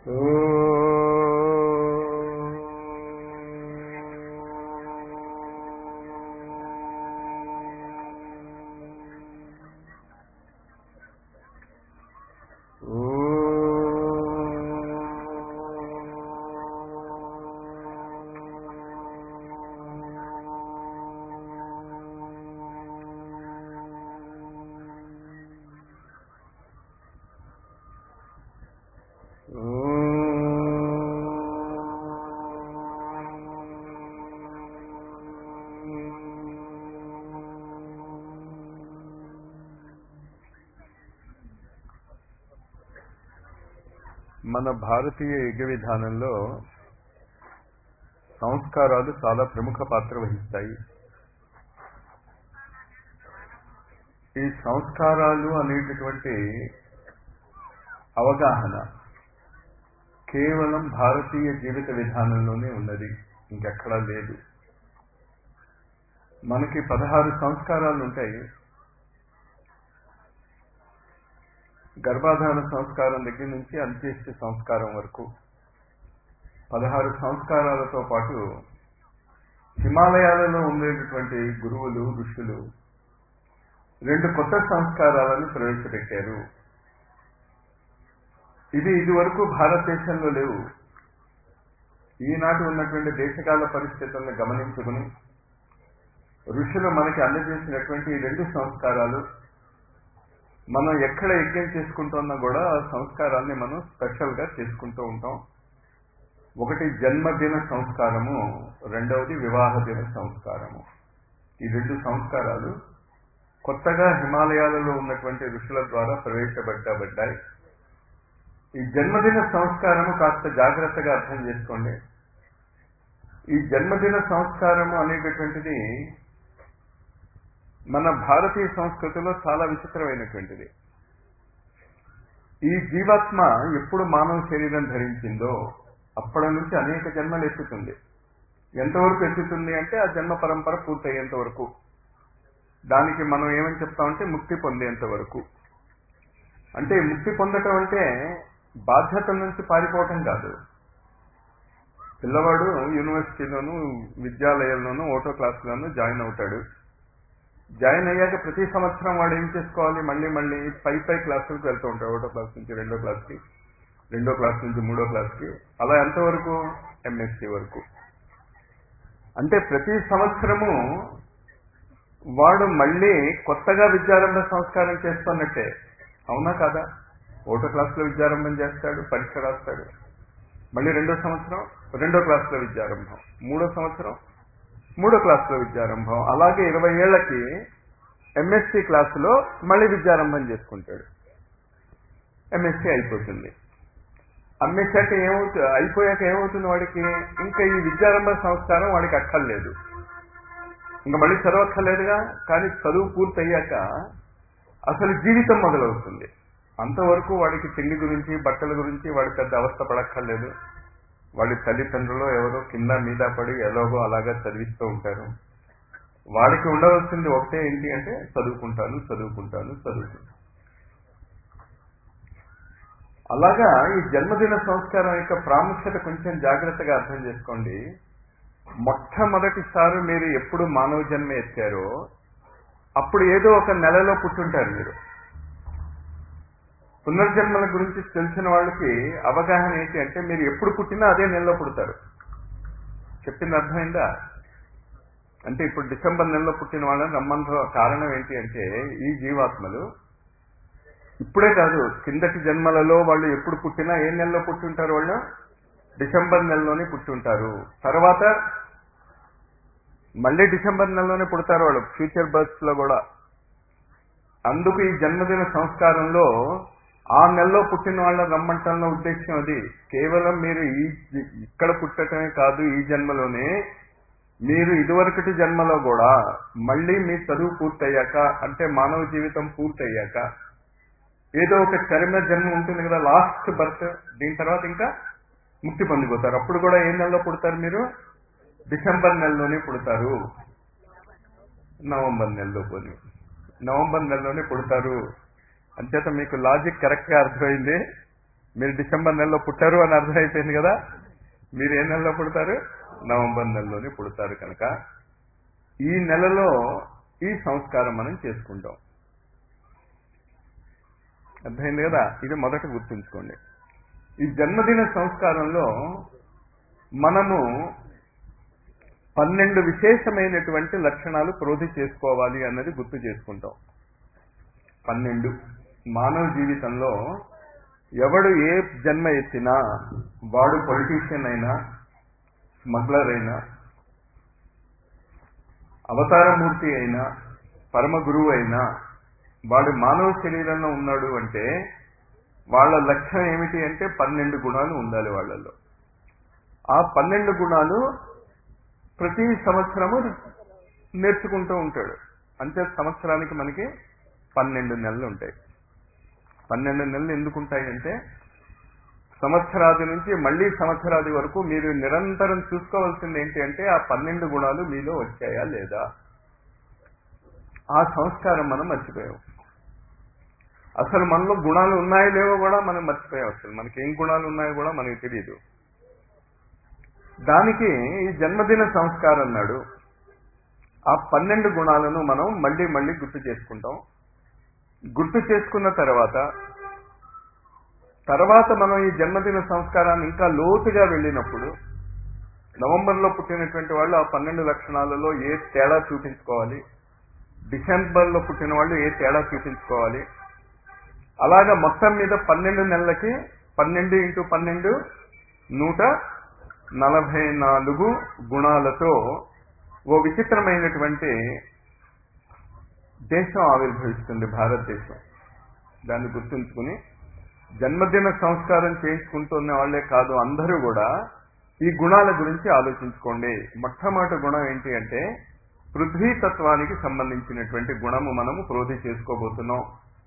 మన భారతీయ యుగ విధానంలో సంస్కారాలు చాలా ప్రముఖ పాత్ర వహిస్తాయి ఈ సంస్కారాలు అనేటటువంటి అవగాహన కేవలం భారతీయ జీవిత విధానంలోనే ఉన్నది ఇంకెక్కడా లేదు మనకి పదహారు సంస్కారాలు ఉంటాయి గర్భాధాన సంస్కారం దగ్గర నుంచి అంత్యేష్టి సంస్కారం వరకు పదహారు సంస్కారాలతో పాటు హిమాలయాలలో ఉండేటటువంటి గురువులు ఋషులు రెండు కొత్త సంస్కారాలను ప్రవేశపెట్టారు ఇది ఇదివరకు భారతదేశంలో లేవు ఈనాటి ఉన్నటువంటి దేశకాల పరిస్థితులను గమనించుకుని ఋషులు మనకి అందజేసినటువంటి ఈ రెండు సంస్కారాలు మనం ఎక్కడ యజ్ఞం చేసుకుంటున్నా కూడా ఆ సంస్కారాన్ని మనం స్పెషల్గా చేసుకుంటూ ఉంటాం ఒకటి జన్మదిన సంస్కారము రెండవది వివాహ దిన సంస్కారము ఈ రెండు సంస్కారాలు కొత్తగా హిమాలయాలలో ఉన్నటువంటి ఋషుల ద్వారా ప్రవేశపెట్టబడ్డాయి ఈ జన్మదిన సంస్కారము కాస్త జాగ్రత్తగా అర్థం చేసుకోండి ఈ జన్మదిన సంస్కారము అనేటటువంటిది మన భారతీయ సంస్కృతిలో చాలా విచిత్రమైనటువంటిది ఈ జీవాత్మ ఎప్పుడు మానవ శరీరం ధరించిందో అప్పటి నుంచి అనేక జన్మలు ఎత్తుతుంది ఎంతవరకు ఎత్తుతుంది అంటే ఆ జన్మ పరంపర పూర్తయ్యేంత వరకు దానికి మనం ఏమని చెప్తామంటే ముక్తి పొందేంత వరకు అంటే ముక్తి పొందటం అంటే బాధ్యతల నుంచి పారిపోవటం కాదు పిల్లవాడు యూనివర్సిటీలోను విద్యాలయంలోను ఓటో క్లాసులోను జాయిన్ అవుతాడు జాయిన్ అయ్యాక ప్రతి సంవత్సరం వాడు ఏం చేసుకోవాలి మళ్ళీ మళ్ళీ పై పై క్లాసులకు వెళ్తూ ఉంటాడు ఒకటో క్లాస్ నుంచి రెండో క్లాస్కి రెండో క్లాస్ నుంచి మూడో క్లాస్కి అలా ఎంతవరకు ఎంఎస్సి వరకు అంటే ప్రతి సంవత్సరము వాడు మళ్ళీ కొత్తగా విద్యారంభ సంస్కారం చేస్తున్నట్టే అవునా కాదా ఒకటో క్లాసులో విద్యారంభం చేస్తాడు పరీక్ష రాస్తాడు మళ్ళీ రెండో సంవత్సరం రెండో క్లాసులో విద్యారంభం మూడో సంవత్సరం మూడో క్లాసులో విద్యారంభం అలాగే ఇరవై ఏళ్లకి ఎంఎస్సి క్లాసులో మళ్ళీ విద్యారంభం చేసుకుంటాడు ఎంఎస్సి అయిపోతుంది అమ్మేశాక ఏమవుతుంది అయిపోయాక ఏమవుతుంది వాడికి ఇంకా ఈ విద్యారంభ సంస్కారం వాడికి అక్కర్లేదు ఇంకా మళ్ళీ చదవక్కర్లేదుగా కానీ చదువు పూర్తయ్యాక అసలు జీవితం మొదలవుతుంది అంతవరకు వాడికి తిండి గురించి బట్టల గురించి వాడి పెద్ద అవస్థ పడక్కర్లేదు వాడి తల్లిదండ్రులు ఎవరో కింద మీద పడి ఎలాగో అలాగా చదివిస్తూ ఉంటారు వాడికి ఉండవలసింది ఒకటే ఏంటి అంటే చదువుకుంటాను చదువుకుంటాను చదువుకుంటాను అలాగా ఈ జన్మదిన సంస్కారం యొక్క ప్రాముఖ్యత కొంచెం జాగ్రత్తగా అర్థం చేసుకోండి మొట్టమొదటిసారి మీరు ఎప్పుడు మానవ జన్మ ఎత్తారో అప్పుడు ఏదో ఒక నెలలో పుట్టుంటారు మీరు పునర్జన్మల గురించి తెలిసిన వాళ్ళకి అవగాహన ఏంటి అంటే మీరు ఎప్పుడు పుట్టినా అదే నెలలో పుడతారు చెప్పింది అర్థమైందా అంటే ఇప్పుడు డిసెంబర్ నెలలో పుట్టిన వాళ్ళని రమ్మంత కారణం ఏంటి అంటే ఈ జీవాత్మలు ఇప్పుడే కాదు కిందటి జన్మలలో వాళ్ళు ఎప్పుడు పుట్టినా ఏ నెలలో పుట్టుంటారు వాళ్ళు డిసెంబర్ నెలలోనే పుట్టుంటారు తర్వాత మళ్ళీ డిసెంబర్ నెలలోనే పుడతారు వాళ్ళు ఫ్యూచర్ బర్త్స్ లో కూడా అందుకు ఈ జన్మదిన సంస్కారంలో ఆ నెలలో పుట్టిన వాళ్ళని రమ్మంటంలో ఉద్దేశం అది కేవలం మీరు ఈ ఇక్కడ పుట్టటమే కాదు ఈ జన్మలోనే మీరు ఇదివరకటి జన్మలో కూడా మళ్ళీ మీ చదువు పూర్తయ్యాక అంటే మానవ జీవితం పూర్తయ్యాక ఏదో ఒక చరిమ జన్మ ఉంటుంది కదా లాస్ట్ బర్త్ దీని తర్వాత ఇంకా ముక్తి పొందిపోతారు అప్పుడు కూడా ఏ నెలలో పుడతారు మీరు డిసెంబర్ నెలలోనే పుడతారు నవంబర్ నెలలో పోని నవంబర్ నెలలోనే పుడతారు అంచేత మీకు లాజిక్ కరెక్ట్ గా అర్థమైంది మీరు డిసెంబర్ నెలలో పుట్టారు అని అర్థమైపోయింది కదా మీరు ఏ నెలలో పుడతారు నవంబర్ నెలలోనే పుడతారు కనుక ఈ నెలలో ఈ సంస్కారం మనం చేసుకుంటాం అర్థమైంది కదా ఇది మొదట గుర్తుంచుకోండి ఈ జన్మదిన సంస్కారంలో మనము పన్నెండు విశేషమైనటువంటి లక్షణాలు ప్రోధి చేసుకోవాలి అన్నది గుర్తు చేసుకుంటాం పన్నెండు మానవ జీవితంలో ఎవడు ఏ జన్మ ఎత్తినా వాడు పొలిటీషియన్ అయినా స్మగ్లర్ అయినా అవతారమూర్తి అయినా పరమ గురువు అయినా వాడు మానవ శరీరంలో ఉన్నాడు అంటే వాళ్ళ లక్ష్యం ఏమిటి అంటే పన్నెండు గుణాలు ఉండాలి వాళ్ళల్లో ఆ పన్నెండు గుణాలు ప్రతి సంవత్సరము నేర్చుకుంటూ ఉంటాడు అంతే సంవత్సరానికి మనకి పన్నెండు నెలలు ఉంటాయి పన్నెండు నెలలు ఎందుకు ఉంటాయి అంటే సంవత్సరాది నుంచి మళ్ళీ సంవత్సరాది వరకు మీరు నిరంతరం చూసుకోవాల్సింది ఏంటి అంటే ఆ పన్నెండు గుణాలు మీలో వచ్చాయా లేదా ఆ సంస్కారం మనం మర్చిపోయాం అసలు మనలో గుణాలు ఉన్నాయో లేవో కూడా మనం మర్చిపోయాం అసలు మనకి ఏం గుణాలు ఉన్నాయో కూడా మనకి తెలియదు దానికి ఈ జన్మదిన సంస్కారం అన్నాడు ఆ పన్నెండు గుణాలను మనం మళ్ళీ మళ్ళీ గుర్తు చేసుకుంటాం గుర్తు చేసుకున్న తర్వాత తర్వాత మనం ఈ జన్మదిన సంస్కారాన్ని ఇంకా లోతుగా వెళ్ళినప్పుడు నవంబర్లో పుట్టినటువంటి వాళ్ళు ఆ పన్నెండు లక్షణాలలో ఏ తేడా చూపించుకోవాలి డిసెంబర్లో పుట్టిన వాళ్ళు ఏ తేడా చూపించుకోవాలి అలాగా మొత్తం మీద పన్నెండు నెలలకి పన్నెండు ఇంటూ పన్నెండు నూట నలభై నాలుగు గుణాలతో ఓ విచిత్రమైనటువంటి దేశం ఆవిర్భవిస్తుంది భారతదేశం దాన్ని గుర్తుంచుకుని జన్మదిన సంస్కారం చేయించుకుంటున్న వాళ్లే కాదు అందరూ కూడా ఈ గుణాల గురించి ఆలోచించుకోండి మొట్టమొదటి గుణం ఏంటి అంటే పృథ్వీ తత్వానికి సంబంధించినటువంటి గుణము మనము ప్రోధి చేసుకోబోతున్నాం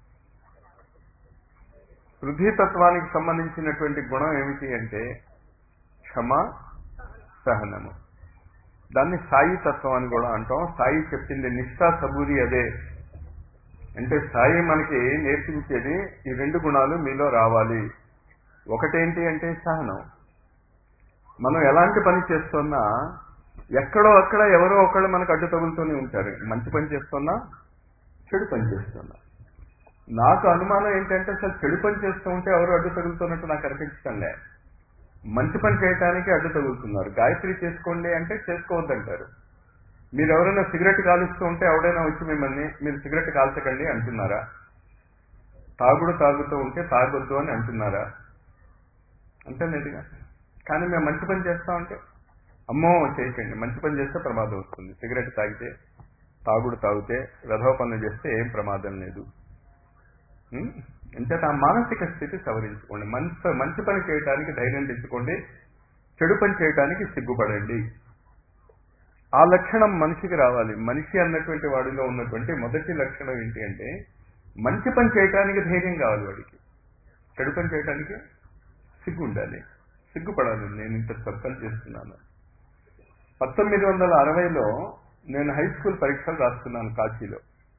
పృథ్వీ తత్వానికి సంబంధించినటువంటి గుణం ఏమిటి అంటే క్షమ సహనము దాన్ని సాయి తత్వం అని కూడా అంటాం సాయి చెప్పింది నిష్ఠా సబూరి అదే అంటే సాయి మనకి నేర్పించేది ఈ రెండు గుణాలు మీలో రావాలి ఒకటేంటి అంటే సహనం మనం ఎలాంటి పని చేస్తున్నా ఎక్కడో అక్కడ ఎవరో ఒకళ్ళు మనకు అడ్డు తగులుతూనే ఉంటారు మంచి పని చేస్తున్నా చెడు పని చేస్తున్నా నాకు అనుమానం ఏంటంటే అసలు చెడు పని చేస్తూ ఉంటే ఎవరు అడ్డు తగులుతున్నట్టు నాకు అనిపించడం లే మంచి పని చేయడానికి అడ్డు తగులుతున్నారు గాయత్రి చేసుకోండి అంటే చేసుకోవద్దంటారు మీరు ఎవరైనా సిగరెట్ కాలుస్తూ ఉంటే ఎవడైనా వచ్చి మిమ్మల్ని మీరు సిగరెట్ కాల్చకండి అంటున్నారా తాగుడు తాగుతూ ఉంటే తాగొద్దు అని అంటున్నారా అంటేనేదిగా కానీ మేము మంచి పని చేస్తామంటే అమ్మో చేయకండి మంచి పని చేస్తే ప్రమాదం వస్తుంది సిగరెట్ తాగితే తాగుడు తాగితే రథవ పనులు చేస్తే ఏం ప్రమాదం లేదు అంచేత ఆ మానసిక స్థితి సవరించుకోండి మంచి మంచి పని చేయడానికి ధైర్యం తెచ్చుకోండి చెడు పని చేయడానికి సిగ్గుపడండి ఆ లక్షణం మనిషికి రావాలి మనిషి అన్నటువంటి వాడిలో ఉన్నటువంటి మొదటి లక్షణం ఏంటి అంటే మంచి పని చేయడానికి ధైర్యం కావాలి వాడికి చెడు పని చేయడానికి సిగ్గు ఉండాలి సిగ్గుపడాలి నేను ఇంత తప్పని చేస్తున్నాను పంతొమ్మిది వందల అరవైలో నేను హై స్కూల్ పరీక్షలు రాస్తున్నాను కాశీలో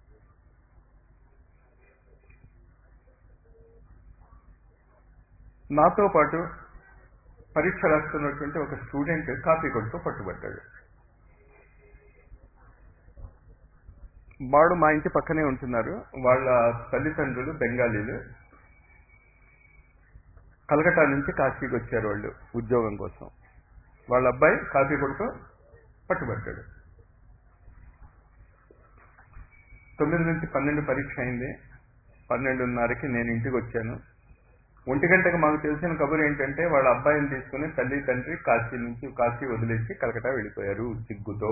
నాతో పాటు పరీక్ష రాస్తున్నటువంటి ఒక స్టూడెంట్ కాపీ కొడుతూ పట్టుబడ్డాడు వాడు మా ఇంటి పక్కనే ఉంటున్నారు వాళ్ళ తల్లిదండ్రులు బెంగాలీలు కలకటా నుంచి కాశీకి వచ్చారు వాళ్ళు ఉద్యోగం కోసం వాళ్ళ అబ్బాయి కాఫీ కొడుతూ పట్టుబడ్డాడు తొమ్మిది నుంచి పన్నెండు పరీక్ష అయింది పన్నెండున్నరకి నేను ఇంటికి వచ్చాను ఒంటి గంటకు మాకు తెలిసిన కబురు ఏంటంటే వాళ్ళ అబ్బాయిని తీసుకుని తల్లి తండ్రి కాశీ నుంచి కాశీ వదిలేసి కలకటా వెళ్ళిపోయారు సిగ్గుతో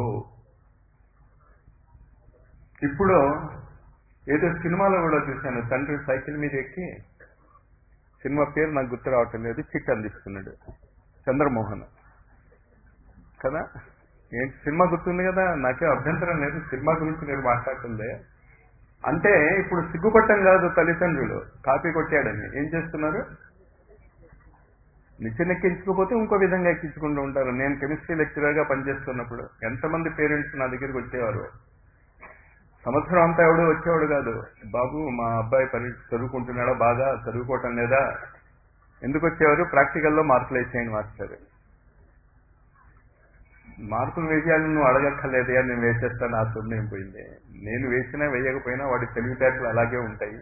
ఇప్పుడు ఏదో సినిమాలో కూడా చూశాను తండ్రి సైకిల్ మీద ఎక్కి సినిమా పేరు నాకు గుర్తు రావటం లేదు చిట్ అందిస్తున్నాడు చంద్రమోహన్ కదా ఏంటి సినిమా గుర్తుంది కదా నాకే అభ్యంతరం లేదు సినిమా గురించి నేను మాట్లాడుతుందే అంటే ఇప్పుడు సిగ్గుపట్టం కాదు తల్లిదండ్రులు కాపీ కొట్టాడని ఏం చేస్తున్నారు నిచ్చెన ఎక్కించుకోపోతే ఇంకో విధంగా ఎక్కించుకుంటూ ఉంటారు నేను కెమిస్ట్రీ లెక్చరర్గా పనిచేస్తున్నప్పుడు ఎంతమంది పేరెంట్స్ నా దగ్గరికి వచ్చేవారు సంవత్సరం అంతా ఎవడు వచ్చేవాడు కాదు బాబు మా అబ్బాయి పరి చదువుకుంటున్నాడా బాగా చదువుకోవటం లేదా ఎందుకు వచ్చేవారు ప్రాక్టికల్లో మార్కులు వేసేయండి మాస్టర్ మార్కులు వేసేయాలని నువ్వు అడగక్కర్లేదయా నేను వేసేస్తాను ఆ సున్నేం పోయింది నేను వేసినా వేయకపోయినా వాడి తెలివితేటలు అలాగే ఉంటాయి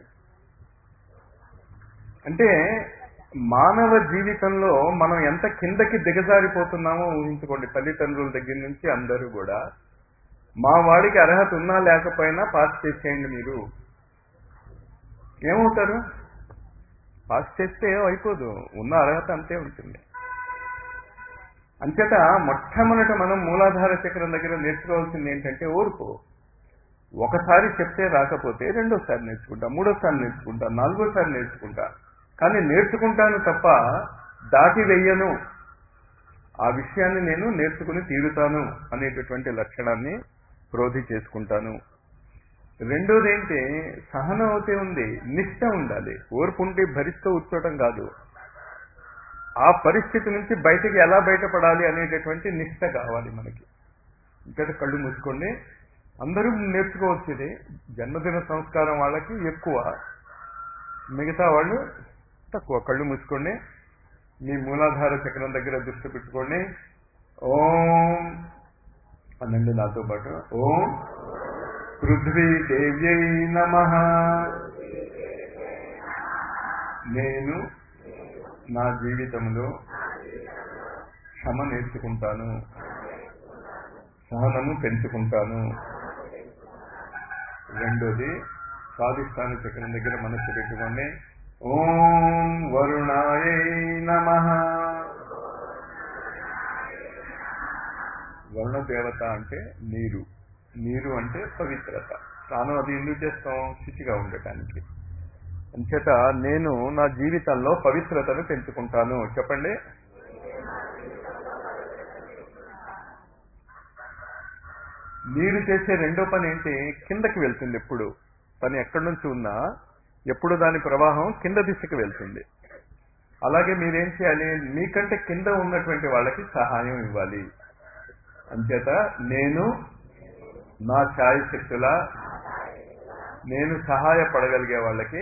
అంటే మానవ జీవితంలో మనం ఎంత కిందకి దిగజారిపోతున్నామో ఊహించుకోండి తల్లిదండ్రుల దగ్గర నుంచి అందరూ కూడా మా వాడికి అర్హత ఉన్నా లేకపోయినా పాస్ చేసేయండి మీరు ఏమవుతారు పాస్ చేస్తే ఏం అయిపోదు ఉన్న అర్హత అంతే ఉంటుంది అంచేత మొట్టమొదట మనం మూలాధార చక్రం దగ్గర నేర్చుకోవాల్సింది ఏంటంటే ఓర్పు ఒకసారి చెప్తే రాకపోతే రెండోసారి నేర్చుకుంటా మూడోసారి నేర్చుకుంటా నాలుగోసారి నేర్చుకుంటా కానీ నేర్చుకుంటాను తప్ప దాటి వెయ్యను ఆ విషయాన్ని నేను నేర్చుకుని తీరుతాను అనేటటువంటి లక్షణాన్ని క్రోధి చేసుకుంటాను రెండోది ఏంటి సహనం అవుతే ఉంది నిష్ట ఉండాలి ఓర్పు ఉంటే భరిస్తూ కూర్చోవటం కాదు ఆ పరిస్థితి నుంచి బయటికి ఎలా బయటపడాలి అనేటటువంటి నిష్ట కావాలి మనకి ఇక్కడ కళ్ళు మూసుకోండి అందరూ నేర్చుకోవచ్చు ఇది జన్మదిన సంస్కారం వాళ్ళకి ఎక్కువ మిగతా వాళ్ళు తక్కువ కళ్ళు మూసుకోండి మీ మూలాధార చక్రం దగ్గర దృష్టి పెట్టుకోండి ఓం అనండి నాతో పాటు ఓం పృథ్వీ దేవ్యై నమ నేను నా జీవితంలో క్షమ నేర్చుకుంటాను సహనము పెంచుకుంటాను రెండోది స్వాదిష్టాన చక్రం దగ్గర మనసు పెట్టుకోండి ఓం వరుణాయ నమ వరుణ దేవత అంటే నీరు నీరు అంటే పవిత్రత స్నానం అది ఎందుకు చేస్తాం శుచిగా ఉండటానికి అంచేత నేను నా జీవితంలో పవిత్రతను పెంచుకుంటాను చెప్పండి నీరు చేసే రెండో పని ఏంటి కిందకి వెళ్తుంది ఎప్పుడు పని ఎక్కడి నుంచి ఉన్నా ఎప్పుడు దాని ప్రవాహం కింద దిశకి వెళ్తుంది అలాగే మీరేం చేయాలి మీకంటే కింద ఉన్నటువంటి వాళ్ళకి సహాయం ఇవ్వాలి అంచేత నేను నా ఛాయశక్తుల నేను సహాయపడగలిగే వాళ్ళకి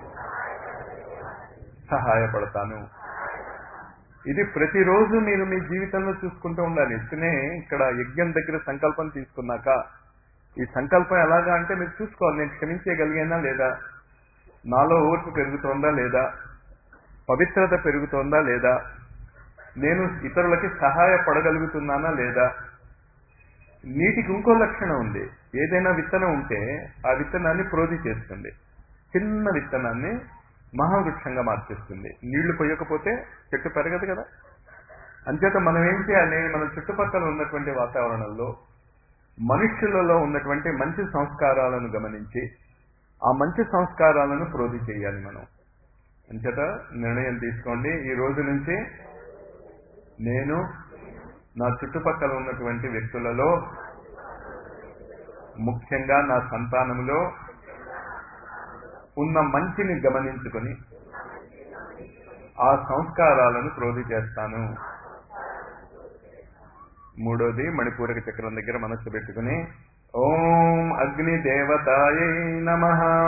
సహాయపడతాను ఇది ప్రతిరోజు మీరు మీ జీవితంలో చూసుకుంటూ ఉండాలి ఇతనే ఇక్కడ యజ్ఞం దగ్గర సంకల్పం తీసుకున్నాక ఈ సంకల్పం ఎలాగా అంటే మీరు చూసుకోవాలి నేను క్షమించగలిగానా లేదా నాలో ఓర్పు పెరుగుతోందా లేదా పవిత్రత పెరుగుతోందా లేదా నేను ఇతరులకి సహాయపడగలుగుతున్నానా లేదా నీటికి ఇంకో లక్షణం ఉంది ఏదైనా విత్తనం ఉంటే ఆ విత్తనాన్ని ప్రోధి చేస్తుంది చిన్న విత్తనాన్ని మహావృక్షంగా మార్చేస్తుంది నీళ్లు పోయకపోతే చెట్టు పెరగదు కదా అంచేత మనం ఏం చేయాలి మన చుట్టుపక్కల ఉన్నటువంటి వాతావరణంలో మనుష్యులలో ఉన్నటువంటి మంచి సంస్కారాలను గమనించి ఆ మంచి సంస్కారాలను ప్రోధి చేయాలి మనం అంచేత నిర్ణయం తీసుకోండి ఈ రోజు నుంచి నేను నా చుట్టుపక్కల ఉన్నటువంటి వ్యక్తులలో ముఖ్యంగా నా సంతానములో ఉన్న మంచిని గమనించుకొని ఆ సంస్కారాలను క్రోధి చేస్తాను మూడోది మణిపూరక చక్రం దగ్గర మనస్సు పెట్టుకుని ఓం అగ్ని దేవతాయ నమ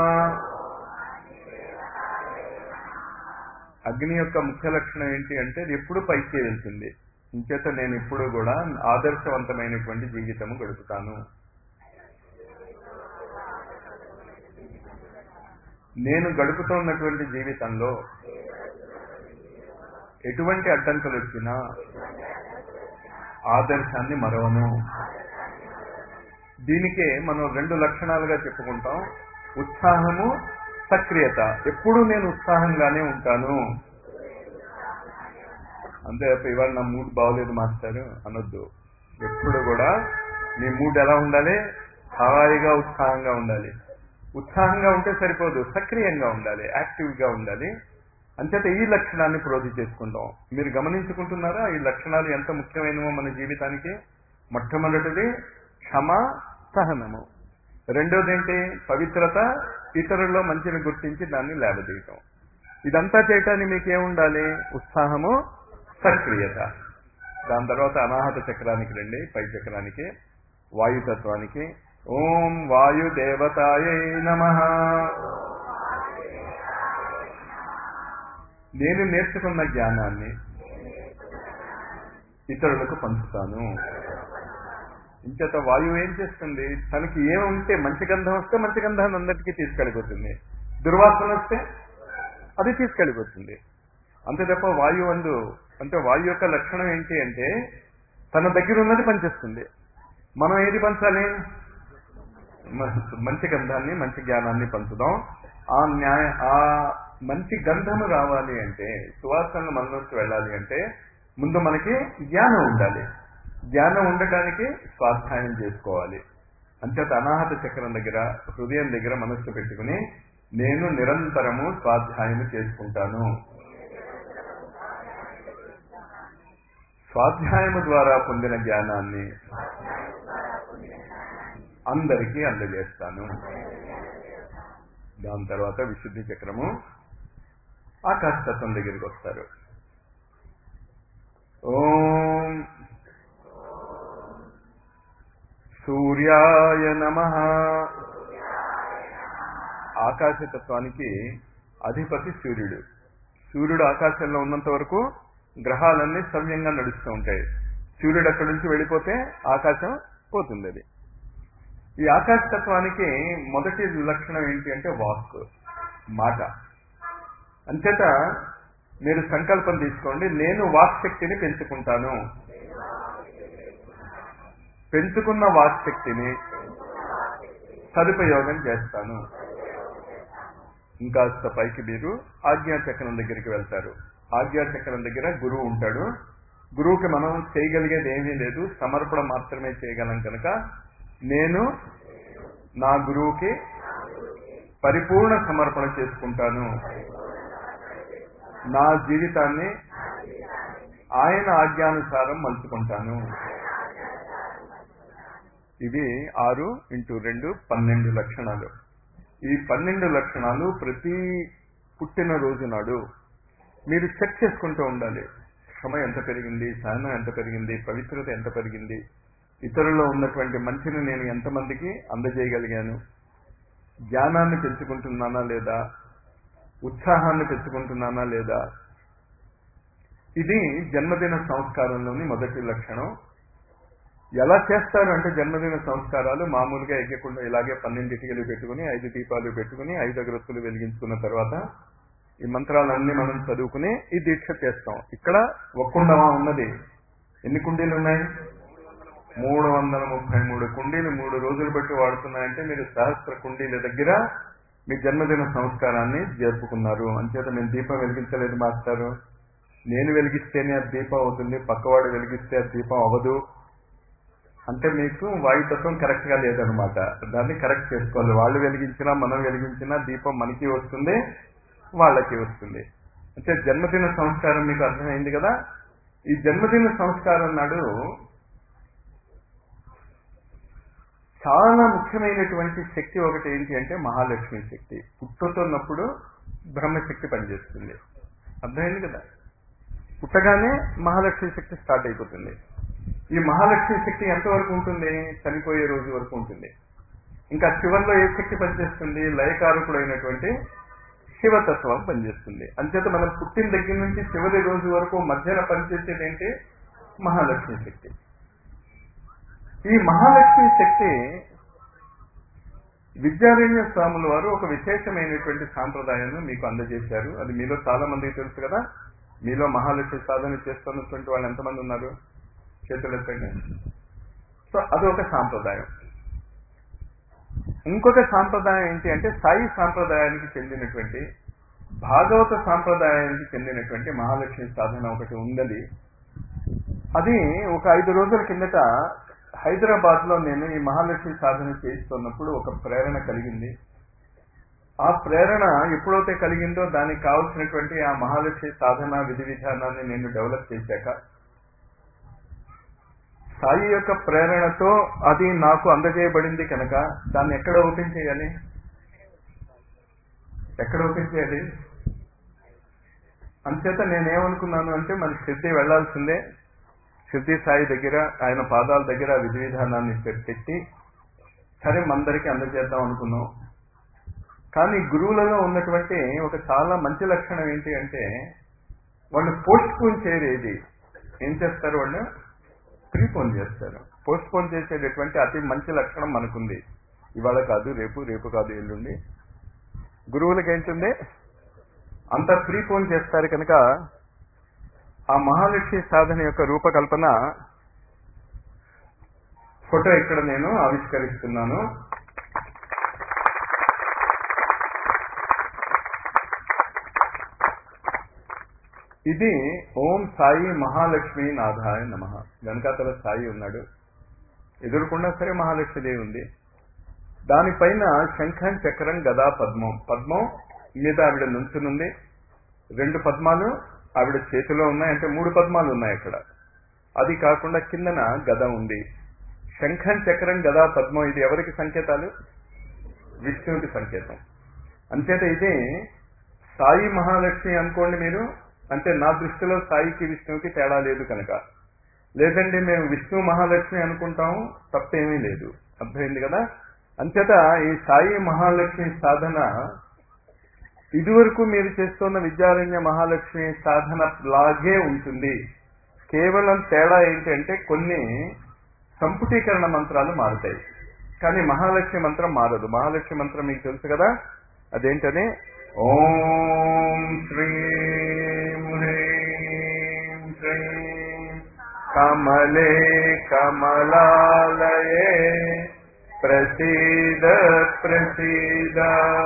అగ్ని యొక్క ముఖ్య లక్షణం ఏంటి అంటే అది ఎప్పుడు పైకి వెళ్తుంది ఇంచేత నేను ఇప్పుడు కూడా ఆదర్శవంతమైనటువంటి జీవితము గడుపుతాను నేను గడుపుతున్నటువంటి జీవితంలో ఎటువంటి అడ్డంకులు వచ్చినా ఆదర్శాన్ని మరవను దీనికే మనం రెండు లక్షణాలుగా చెప్పుకుంటాం ఉత్సాహము సక్రియత ఎప్పుడు నేను ఉత్సాహంగానే ఉంటాను అంతే తప్ప ఇవాళ నా మూడ్ బాగోలేదు మాస్టర్ అనొద్దు ఎప్పుడు కూడా మీ మూడ్ ఎలా ఉండాలి హాయిగా ఉత్సాహంగా ఉండాలి ఉత్సాహంగా ఉంటే సరిపోదు సక్రియంగా ఉండాలి యాక్టివ్గా ఉండాలి అంచేత ఈ లక్షణాన్ని ప్రోధి చేసుకుంటాం మీరు గమనించుకుంటున్నారా ఈ లక్షణాలు ఎంత ముఖ్యమైనవో మన జీవితానికి మొట్టమొదటిది క్షమ సహనము రెండోది ఏంటి పవిత్రత ఇతరుల్లో మంచిని గుర్తించి దాన్ని లేవదీయటం ఇదంతా చేయటానికి మీకు ఏముండాలి ఉత్సాహము సక్రియత దాని తర్వాత అనాహత చక్రానికి రండి పై చక్రానికి వాయుతత్వానికి ఓం వాయు దేవతాయ నమ నేను నేర్చుకున్న జ్ఞానాన్ని ఇతరులకు పంచుతాను ఇంచేత వాయువు ఏం చేస్తుంది తనకి ఏముంటే మంచి గంధం వస్తే మంచి గంధాన్ని అందరికీ తీసుకెళ్ళిపోతుంది దుర్వాసన వస్తే అది తీసుకెళ్ళిపోతుంది అంతే తప్ప వాయువు అందు అంటే వాయువు యొక్క లక్షణం ఏంటి అంటే తన దగ్గర ఉన్నది పనిచేస్తుంది మనం ఏది పంచాలి మ- మంచి గంధాన్ని మంచి జ్ఞానాన్ని పంచుదాం ఆ న్యాయ ఆ మంచి గంధము రావాలి అంటే సువాసనలు మనలోకి వెళ్ళాలి అంటే ముందు మనకి జ్ఞానం ఉండాలి జ్ఞానం ఉండటానికి స్వాధ్యాయం చేసుకోవాలి అంచేత అనాహత చక్రం దగ్గర హృదయం దగ్గర మనస్సు పెట్టుకుని నేను నిరంతరము స్వాధ్యాయం చేసుకుంటాను స్వాధ్యాయము ద్వారా పొందిన జ్ఞానాన్ని అందరికీ అందజేస్తాను దాని తర్వాత విశుద్ధి చక్రము ఆకాశతత్వం దగ్గరికి వస్తారు ఓం సూర్యాయ నమ ఆకాశతత్వానికి అధిపతి సూర్యుడు సూర్యుడు ఆకాశంలో ఉన్నంత వరకు గ్రహాలన్నీ సవ్యంగా నడుస్తూ ఉంటాయి సూర్యుడు అక్కడి నుంచి వెళ్ళిపోతే ఆకాశం పోతుంది అది ఈ ఆకాశతత్వానికి మొదటి లక్షణం ఏంటి అంటే వాక్ మాట అంచేత మీరు సంకల్పం తీసుకోండి నేను వాక్ శక్తిని పెంచుకుంటాను పెంచుకున్న వాక్ శక్తిని సదుపయోగం చేస్తాను ఇంకాస్త పైకి మీరు ఆజ్ఞాచక్రం దగ్గరికి వెళ్తారు ఆజ్ఞాచక్రం దగ్గర గురువు ఉంటాడు గురువుకి మనం చేయగలిగేది ఏమీ లేదు సమర్పణ మాత్రమే చేయగలం కనుక నేను నా గురువుకి పరిపూర్ణ సమర్పణ చేసుకుంటాను నా జీవితాన్ని ఆయన ఆజ్ఞానుసారం మలుచుకుంటాను ఇవి ఆరు ఇంటూ రెండు పన్నెండు లక్షణాలు ఈ పన్నెండు లక్షణాలు ప్రతి పుట్టిన రోజు నాడు మీరు చెక్ చేసుకుంటూ ఉండాలి క్షమ ఎంత పెరిగింది సహనం ఎంత పెరిగింది పవిత్రత ఎంత పెరిగింది ఇతరుల్లో ఉన్నటువంటి మంచిని నేను ఎంతమందికి అందజేయగలిగాను జ్ఞానాన్ని పెంచుకుంటున్నానా లేదా ఉత్సాహాన్ని పెంచుకుంటున్నానా లేదా ఇది జన్మదిన సంస్కారంలోని మొదటి లక్షణం ఎలా చేస్తారు అంటే జన్మదిన సంస్కారాలు మామూలుగా ఎగ్గకుండా ఇలాగే పన్నెండు ఇటుకలు పెట్టుకుని ఐదు దీపాలు పెట్టుకుని ఐదు అగరత్తులు వెలిగించుకున్న తర్వాత ఈ మంత్రాలన్నీ మనం చదువుకుని ఈ దీక్ష చేస్తాం ఇక్కడ ఒక్కుండవా ఉన్నది ఎన్ని కుండీలు ఉన్నాయి మూడు వందల ముప్పై మూడు కుండీలు మూడు రోజులు బట్టి వాడుతున్నాయంటే మీరు సహస్ర కుండీల దగ్గర మీ జన్మదిన సంస్కారాన్ని జరుపుకున్నారు అంచేత నేను దీపం వెలిగించలేదు మాస్టారు నేను వెలిగిస్తేనే అది దీపం అవుతుంది పక్కవాడు వెలిగిస్తే అది దీపం అవ్వదు అంటే మీకు వాయుతత్వం కరెక్ట్ గా లేదనమాట దాన్ని కరెక్ట్ చేసుకోవాలి వాళ్ళు వెలిగించినా మనం వెలిగించినా దీపం మనకి వస్తుంది వాళ్ళకి వస్తుంది అంటే జన్మదిన సంస్కారం మీకు అర్థమైంది కదా ఈ జన్మదిన సంస్కారం నాడు చాలా ముఖ్యమైనటువంటి శక్తి ఒకటి ఏంటి అంటే మహాలక్ష్మి శక్తి పుట్టుతున్నప్పుడు బ్రహ్మశక్తి పనిచేస్తుంది అర్థమైంది కదా పుట్టగానే మహాలక్ష్మి శక్తి స్టార్ట్ అయిపోతుంది ఈ మహాలక్ష్మి శక్తి ఎంతవరకు ఉంటుంది చనిపోయే రోజు వరకు ఉంటుంది ఇంకా చివరిలో ఏ శక్తి పనిచేస్తుంది లయకారకుడు అయినటువంటి శివతత్వం పనిచేస్తుంది అంచేత మనం పుట్టిన దగ్గర నుంచి చివరి రోజు వరకు మధ్యన పనిచేసేది ఏంటి మహాలక్ష్మి శక్తి ఈ మహాలక్ష్మి శక్తి విద్యారణ్య స్వాముల వారు ఒక విశేషమైనటువంటి సాంప్రదాయాన్ని మీకు అందజేశారు అది మీలో చాలా మందికి తెలుసు కదా మీలో మహాలక్ష్మి సాధన చేస్తున్నటువంటి వాళ్ళు ఎంతమంది ఉన్నారు చేతులు ఎత్తండి సో అది ఒక సాంప్రదాయం ఇంకొక సాంప్రదాయం ఏంటి అంటే సాయి సాంప్రదాయానికి చెందినటువంటి భాగవత సాంప్రదాయానికి చెందినటువంటి మహాలక్ష్మి సాధన ఒకటి ఉన్నది అది ఒక ఐదు రోజుల కిందట హైదరాబాద్ లో నేను ఈ మహాలక్ష్మి సాధన చేస్తున్నప్పుడు ఒక ప్రేరణ కలిగింది ఆ ప్రేరణ ఎప్పుడైతే కలిగిందో దానికి కావలసినటువంటి ఆ మహాలక్ష్మి సాధన విధి విధానాన్ని నేను డెవలప్ చేశాక సాయి యొక్క ప్రేరణతో అది నాకు అందజేయబడింది కనుక దాన్ని ఎక్కడ ఓపెన్ చేయాలి ఎక్కడ ఓపెన్ చేయాలి అంచేత నేనేమనుకున్నాను అంటే మన సిద్ధి వెళ్లాల్సిందే సిద్ధి సాయి దగ్గర ఆయన పాదాల దగ్గర విధి విధానాన్ని పెట్టి సరే మందరికి అందజేద్దాం అనుకున్నాం కానీ గురువులలో ఉన్నటువంటి ఒక చాలా మంచి లక్షణం ఏంటి అంటే వాళ్ళు పోస్ట్ పోన్ చేయరు ఏది ఏం చేస్తారు వాళ్ళు ప్రీపోన్ చేస్తారు పోస్ట్ పోన్ చేసేటటువంటి అతి మంచి లక్షణం మనకుంది ఇవాళ కాదు రేపు రేపు కాదు ఎల్లుండి గురువులకి ఏంటుంది అంత ప్రీపోన్ చేస్తారు కనుక ఆ మహాలక్ష్మి సాధన యొక్క రూపకల్పన ఫోటో ఇక్కడ నేను ఆవిష్కరిస్తున్నాను ఇది ఓం సాయి మహాలక్ష్మి నాథాయ నమ వెనకాతల సాయి ఉన్నాడు ఎదురుకుండా సరే మహాలక్ష్మీదేవి ఉంది దానిపైన శంఖం చక్రం గదా పద్మం పద్మం మీద ఆవిడ నుంచునుంది రెండు పద్మాలు ఆవిడ చేతిలో ఉన్నాయి అంటే మూడు పద్మాలు ఉన్నాయి అక్కడ అది కాకుండా కిందన గద ఉంది శంఖం చక్రం గదా పద్మం ఇది ఎవరికి సంకేతాలు విష్ణువుకి సంకేతం అంచేత ఇది సాయి మహాలక్ష్మి అనుకోండి మీరు అంటే నా దృష్టిలో సాయికి విష్ణువుకి తేడా లేదు కనుక లేదండి మేము విష్ణు మహాలక్ష్మి అనుకుంటాము తప్పేమీ లేదు అర్థమైంది కదా అంచేత ఈ సాయి మహాలక్ష్మి సాధన ఇదివరకు మీరు చేస్తున్న విద్యారణ్య మహాలక్ష్మి సాధన లాగే ఉంటుంది కేవలం తేడా ఏంటంటే కొన్ని సంపుటీకరణ మంత్రాలు మారుతాయి కానీ మహాలక్ష్మి మంత్రం మారదు మహాలక్ష్మి మంత్రం మీకు తెలుసు కదా అదేంటని ఓం శ్రీం హ్రీం శ్రీం కమలే కమలాలయే ప్రసీద ప్రసీద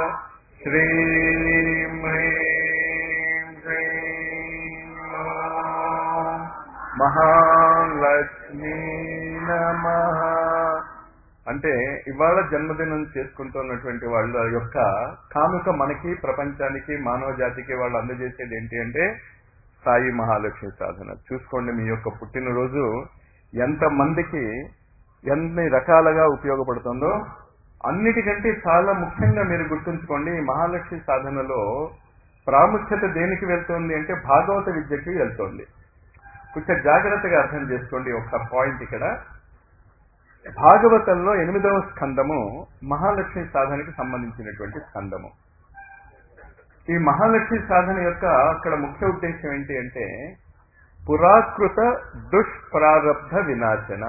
శ్రీం హ్రీం శ్రీం ఓం మహాలక్ష్మీ నమ అంటే ఇవాళ జన్మదినం చేసుకుంటున్నటువంటి వాళ్ళ యొక్క కానుక మనకి ప్రపంచానికి మానవ జాతికి వాళ్ళు అందజేసేది ఏంటి అంటే సాయి మహాలక్ష్మి సాధన చూసుకోండి మీ యొక్క పుట్టినరోజు ఎంత మందికి ఎన్ని రకాలుగా ఉపయోగపడుతుందో అన్నిటికంటే చాలా ముఖ్యంగా మీరు గుర్తుంచుకోండి ఈ మహాలక్ష్మి సాధనలో ప్రాముఖ్యత దేనికి వెళ్తోంది అంటే భాగవత విద్యకి వెళ్తోంది కొంచెం జాగ్రత్తగా అర్థం చేసుకోండి ఒక పాయింట్ ఇక్కడ భాగవతంలో ఎనిమిదవ స్కందము మహాలక్ష్మి సాధనకి సంబంధించినటువంటి స్కందము ఈ మహాలక్ష్మి సాధన యొక్క అక్కడ ముఖ్య ఉద్దేశం ఏంటి అంటే పురాకృత దుష్ప్రారబ్ధ వినాశన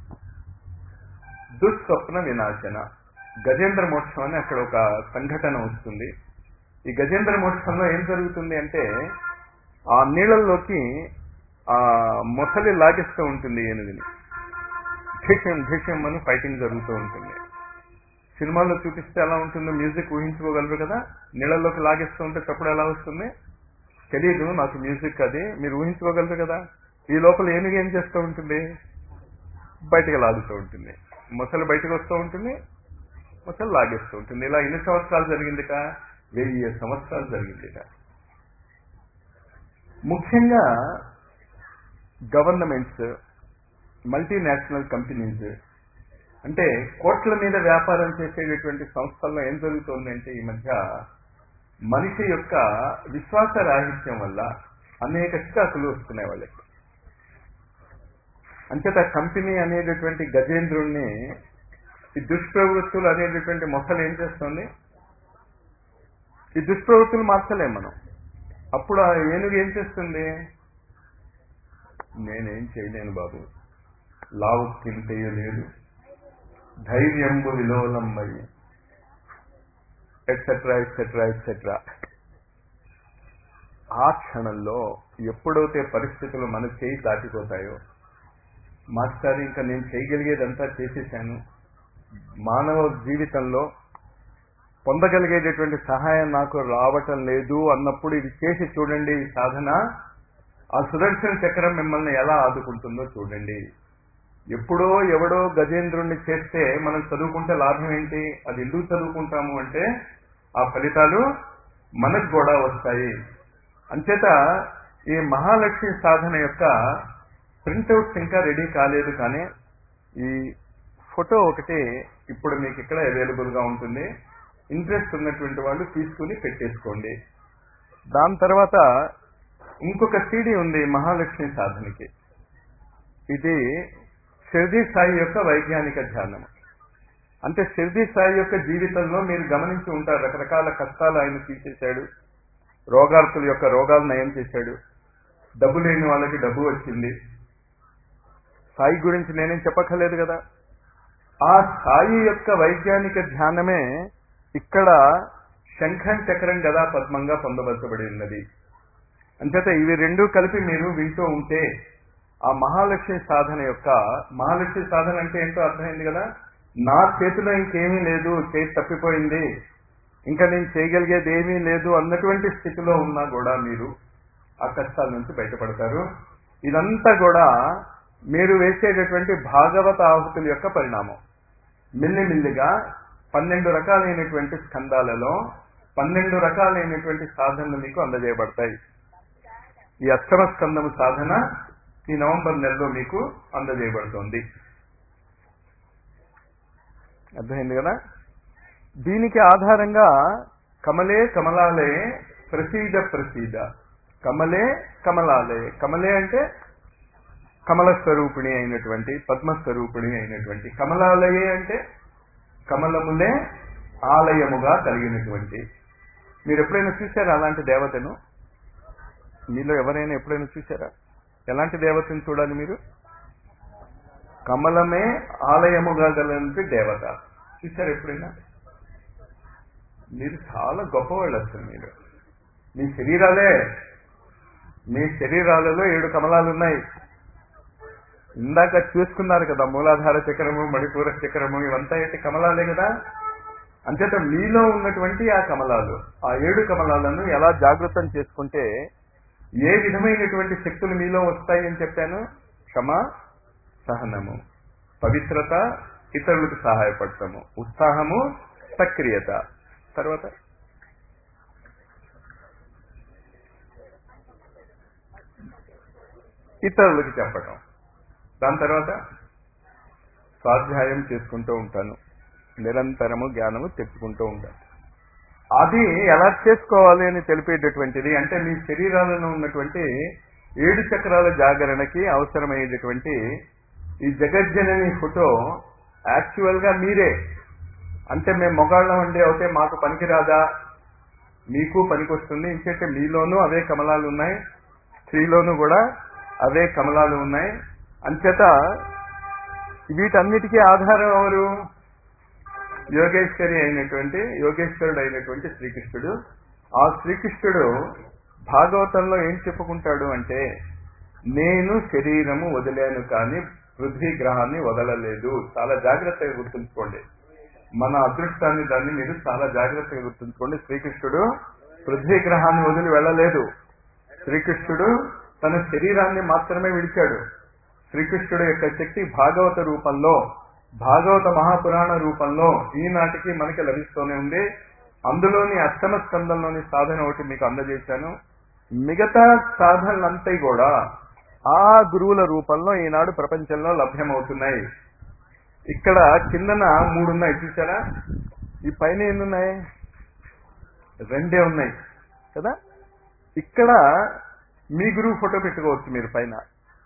దుస్వప్న వినాశన గజేంద్ర మోక్షం అని అక్కడ ఒక సంఘటన వస్తుంది ఈ గజేంద్ర మోక్షంలో ఏం జరుగుతుంది అంటే ఆ నీళ్ళల్లోకి ఆ మొసలి లాగిస్తూ ఉంటుంది ఏనుగుని ఢిషం ఢిషం అని ఫైటింగ్ జరుగుతూ ఉంటుంది సినిమాల్లో చూపిస్తే ఎలా ఉంటుందో మ్యూజిక్ ఊహించుకోగలరు కదా నీళ్ళల్లోకి లాగేస్తూ ఉంటే చప్పుడు ఎలా వస్తుంది తెలియదు నాకు మ్యూజిక్ అది మీరు ఊహించుకోగలరు కదా ఈ లోపల ఏనుగు ఏం చేస్తూ ఉంటుంది బయటకు లాగుతూ ఉంటుంది మొసలు బయటకు వస్తూ ఉంటుంది మొసలు లాగేస్తూ ఉంటుంది ఇలా ఎన్ని సంవత్సరాలు జరిగిందిట వెయ్యి సంవత్సరాలు జరిగిందిట ముఖ్యంగా గవర్నమెంట్స్ మల్టీనేషనల్ కంపెనీస్ అంటే కోట్ల మీద వ్యాపారం చేసేటటువంటి సంస్థల్లో ఏం జరుగుతోంది అంటే ఈ మధ్య మనిషి యొక్క విశ్వాస రాహిత్యం వల్ల అనేక చికాకులు వస్తున్నాయి వాళ్ళకి అంచేత కంపెనీ అనేటటువంటి గజేంద్రుణ్ణి ఈ దుష్ప్రవృత్తులు అనేటటువంటి మొసలు ఏం చేస్తుంది ఈ దుష్ప్రవృత్తులు మార్చలేం మనం అప్పుడు ఆ ఏనుగు ఏం చేస్తుంది నేనేం చేయలేను బాబు లావు కింతేయలేదు ధైర్యంబు విలోలంబయ్యి ఎట్సెట్రా ఎట్సెట్రా ఎట్సెట్రా ఆ క్షణంలో ఎప్పుడైతే పరిస్థితులు మన చేయి దాటిపోతాయో మాస్టర్ ఇంకా నేను చేయగలిగేదంతా చేసేసాను మానవ జీవితంలో పొందగలిగేటటువంటి సహాయం నాకు రావటం లేదు అన్నప్పుడు ఇది చేసి చూడండి ఈ సాధన ఆ సుదర్శన చక్రం మిమ్మల్ని ఎలా ఆదుకుంటుందో చూడండి ఎప్పుడో ఎవడో గజేంద్రుణ్ణి చేస్తే మనం చదువుకుంటే లాభం ఏంటి అది ఎందుకు చదువుకుంటాము అంటే ఆ ఫలితాలు మనకు కూడా వస్తాయి అంచేత ఈ మహాలక్ష్మి సాధన యొక్క ప్రింట్అవుట్స్ ఇంకా రెడీ కాలేదు కానీ ఈ ఫోటో ఒకటి ఇప్పుడు మీకు ఇక్కడ అవైలబుల్ గా ఉంటుంది ఇంట్రెస్ట్ ఉన్నటువంటి వాళ్ళు తీసుకుని పెట్టేసుకోండి దాని తర్వాత ఇంకొక సీడీ ఉంది మహాలక్ష్మి సాధనకి ఇది షిర్దీ సాయి యొక్క వైజ్ఞానిక ధ్యానం అంటే షిర్ది సాయి యొక్క జీవితంలో మీరు గమనించి ఉంటారు రకరకాల కష్టాలు ఆయన తీసేశాడు రోగార్తుల యొక్క రోగాలు నయం చేశాడు డబ్బు లేని వాళ్ళకి డబ్బు వచ్చింది సాయి గురించి నేనేం చెప్పక్కర్లేదు కదా ఆ సాయి యొక్క వైజ్ఞానిక ధ్యానమే ఇక్కడ శంఖం చక్రం గదా పద్మంగా పొందవలసబడి ఉన్నది అంచేత ఇవి రెండు కలిపి మీరు వింటూ ఉంటే ఆ మహాలక్ష్మి సాధన యొక్క మహాలక్ష్మి సాధన అంటే ఏంటో అర్థమైంది కదా నా చేతిలో ఇంకేమీ లేదు చేతి తప్పిపోయింది ఇంకా నేను చేయగలిగేది ఏమీ లేదు అన్నటువంటి స్థితిలో ఉన్నా కూడా మీరు ఆ కష్టాల నుంచి బయటపడతారు ఇదంతా కూడా మీరు వేసేటటువంటి భాగవత ఆహుతుల యొక్క పరిణామం మెల్లిమెల్లిగా పన్నెండు రకాలైనటువంటి స్కందాలలో పన్నెండు రకాలైనటువంటి సాధనలు మీకు అందజేయబడతాయి ఈ అష్టమ స్కందము సాధన ఈ నవంబర్ నెలలో మీకు అందజేయబడుతోంది అర్థమైంది కదా దీనికి ఆధారంగా కమలే కమలాలే ప్రసీద ప్రసీద కమలే కమలాలే కమలే అంటే కమల స్వరూపిణి అయినటువంటి పద్మ స్వరూపిణి అయినటువంటి కమలాలయే అంటే కమలములే ఆలయముగా కలిగినటువంటి మీరు ఎప్పుడైనా చూసారా అలాంటి దేవతను మీలో ఎవరైనా ఎప్పుడైనా చూసారా ఎలాంటి దేవతను చూడాలి మీరు కమలమే ఆలయముగా గలంటి దేవత చూసారు ఎప్పుడైనా మీరు చాలా గొప్పవాళ్ళు అసలు మీరు మీ శరీరాలే మీ శరీరాలలో ఏడు కమలాలు ఉన్నాయి ఇందాక చూసుకున్నారు కదా మూలాధార చక్రము మణిపూర చక్రము ఇవంతా ఏంటి కమలాలే కదా అంచేత మీలో ఉన్నటువంటి ఆ కమలాలు ఆ ఏడు కమలాలను ఎలా జాగృతం చేసుకుంటే ఏ విధమైనటువంటి శక్తులు మీలో వస్తాయి అని చెప్పాను క్షమ సహనము పవిత్రత ఇతరులకు సహాయపడతాము ఉత్సాహము సక్రియత తర్వాత ఇతరులకు చెప్పటం దాని తర్వాత స్వాధ్యాయం చేసుకుంటూ ఉంటాను నిరంతరము జ్ఞానము తెచ్చుకుంటూ ఉంటాను అది ఎలా చేసుకోవాలి అని తెలిపేటటువంటిది అంటే మీ శరీరాలలో ఉన్నటువంటి ఏడు చక్రాల జాగరణకి అవసరమయ్యేటటువంటి ఈ జగజ్జనని ఫోటో యాక్చువల్ గా మీరే అంటే మేము మొగాళ్ళం అండి అయితే మాకు పనికిరాదా మీకు పనికొస్తుంది ఇంకంటే మీలోనూ అవే కమలాలు ఉన్నాయి స్త్రీలోనూ కూడా అవే కమలాలు ఉన్నాయి అంచేత వీటన్నిటికీ ఆధారం ఎవరు యోగేశ్వరి అయినటువంటి యోగేశ్వరుడు అయినటువంటి శ్రీకృష్ణుడు ఆ శ్రీకృష్ణుడు భాగవతంలో ఏం చెప్పుకుంటాడు అంటే నేను శరీరము వదిలాను కానీ పృథ్వీ గ్రహాన్ని వదలలేదు చాలా జాగ్రత్తగా గుర్తుంచుకోండి మన అదృష్టాన్ని దాన్ని మీరు చాలా జాగ్రత్తగా గుర్తుంచుకోండి శ్రీకృష్ణుడు పృథ్వీ గ్రహాన్ని వదిలి వెళ్ళలేదు శ్రీకృష్ణుడు తన శరీరాన్ని మాత్రమే విడిచాడు శ్రీకృష్ణుడు యొక్క శక్తి భాగవత రూపంలో భాగవత మహాపురాణ రూపంలో ఈనాటికి మనకి లభిస్తూనే ఉంది అందులోని అష్టమ స్కందంలోని సాధన ఒకటి మీకు అందజేశాను మిగతా సాధనలంతా కూడా ఆ గురువుల రూపంలో ఈనాడు ప్రపంచంలో లభ్యమవుతున్నాయి ఇక్కడ కిందన మూడు ఉన్నాయి చూసారా ఈ పైన ఎన్ని ఉన్నాయి రెండే ఉన్నాయి కదా ఇక్కడ మీ గురువు ఫోటో పెట్టుకోవచ్చు మీరు పైన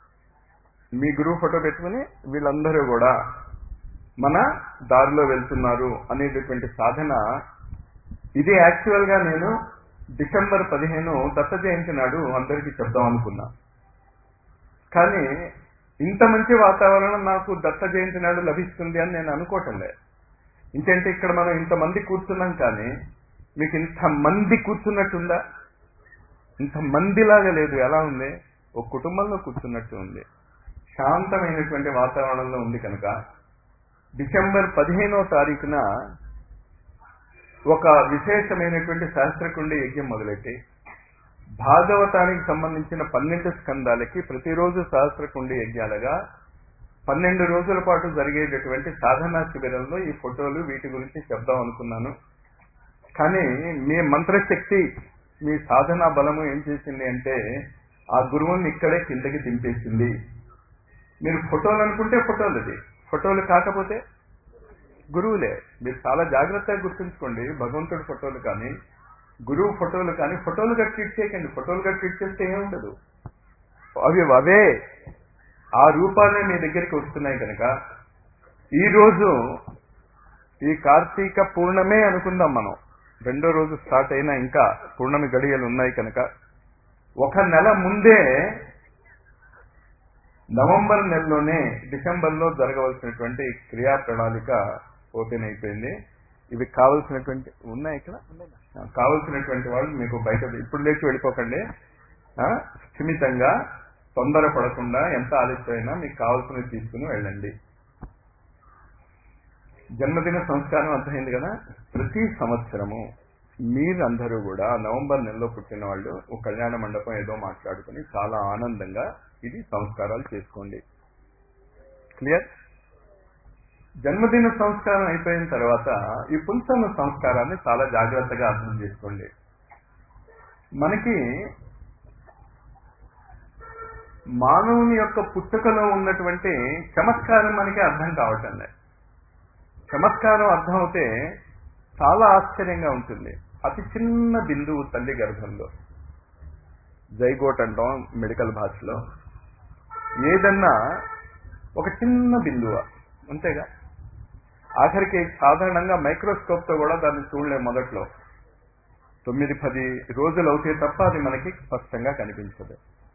మీ గురువు ఫోటో పెట్టుకుని వీళ్ళందరూ కూడా మన దారిలో వెళ్తున్నారు అనేటటువంటి సాధన ఇది యాక్చువల్ గా నేను డిసెంబర్ పదిహేను దత్త జయంతి నాడు అందరికీ చెప్దాం అనుకున్నా కానీ ఇంత మంచి వాతావరణం నాకు దత్త జయంతి నాడు లభిస్తుంది అని నేను అనుకోవటం లేదు ఇంకంటే ఇక్కడ మనం ఇంతమంది కూర్చున్నాం కానీ మీకు ఇంత మంది కూర్చున్నట్టుందా ఇంత మందిలాగా లేదు ఎలా ఉంది ఒక కుటుంబంలో కూర్చున్నట్టు ఉంది శాంతమైనటువంటి వాతావరణంలో ఉంది కనుక డిసెంబర్ పదిహేనో తారీఖున ఒక విశేషమైనటువంటి శాస్త్రకుండి యజ్ఞం మొదలెట్టి భాగవతానికి సంబంధించిన పన్నెండు స్కందాలకి ప్రతిరోజు సహస్రకుండి యజ్ఞాలుగా పన్నెండు రోజుల పాటు జరిగేటటువంటి సాధనా శిబిరంలో ఈ ఫోటోలు వీటి గురించి చెప్దాం అనుకున్నాను కానీ మీ మంత్రశక్తి మీ సాధనా బలము ఏం చేసింది అంటే ఆ గురువుని ఇక్కడే కిందకి దింపేసింది మీరు ఫోటోలు అనుకుంటే ఫోటోలు ఇది ఫోటోలు కాకపోతే గురువులే మీరు చాలా జాగ్రత్తగా గుర్తుంచుకోండి భగవంతుడి ఫోటోలు కానీ గురువు ఫోటోలు కానీ ఫోటోలుగా ట్రీట్ చేయకండి ఫోటోలుగా ట్రీట్ చేస్తే ఏముండదు అవి అవే ఆ రూపాలే మీ దగ్గరికి వస్తున్నాయి కనుక ఈరోజు ఈ కార్తీక పూర్ణమే అనుకుందాం మనం రెండో రోజు స్టార్ట్ అయినా ఇంకా పూర్ణమి గడియలు ఉన్నాయి కనుక ఒక నెల ముందే నవంబర్ నెలలోనే డిసెంబర్లో జరగవలసినటువంటి క్రియా ప్రణాళిక ఓపెన్ అయిపోయింది ఇవి కావలసినటువంటి ఉన్నాయి ఇక్కడ ఆ, కావలసినటువంటి వాళ్ళు మీకు బయట ఇప్పుడు లేచి వెళ్ళిపోకండి ఆ, స్థిమితంగా తొందర పడకుండా ఎంత ఆలస్యమైనా మీకు కావాల్సినవి తీసుకుని వెళ్ళండి జన్మదిన సంస్కారం అర్థమైంది కదా ప్రతి సంవత్సరము మీరందరూ కూడా నవంబర్ నెలలో పుట్టిన వాళ్ళు ఒక కళ్యాణ మండపం ఏదో మాట్లాడుకుని చాలా ఆనందంగా ఇది సంస్కారాలు చేసుకోండి క్లియర్ జన్మదిన సంస్కారం అయిపోయిన తర్వాత ఈ పుంసమ సంస్కారాన్ని చాలా జాగ్రత్తగా అర్థం చేసుకోండి మనకి మానవుని యొక్క పుట్టుకలో ఉన్నటువంటి చమత్కారం మనకి అర్థం కావటం లేదు చమత్కారం అర్థం అవుతే చాలా ఆశ్చర్యంగా ఉంటుంది అతి చిన్న బిందువు తల్లి గర్భంలో జైగోట్ అంటాం మెడికల్ భాషలో ఏదన్నా ఒక చిన్న బిందువ అంతేగా ఆఖరికి సాధారణంగా మైక్రోస్కోప్ తో కూడా దాన్ని చూడలేం మొదట్లో తొమ్మిది పది రోజులు అవుతే తప్ప అది మనకి స్పష్టంగా కనిపించదు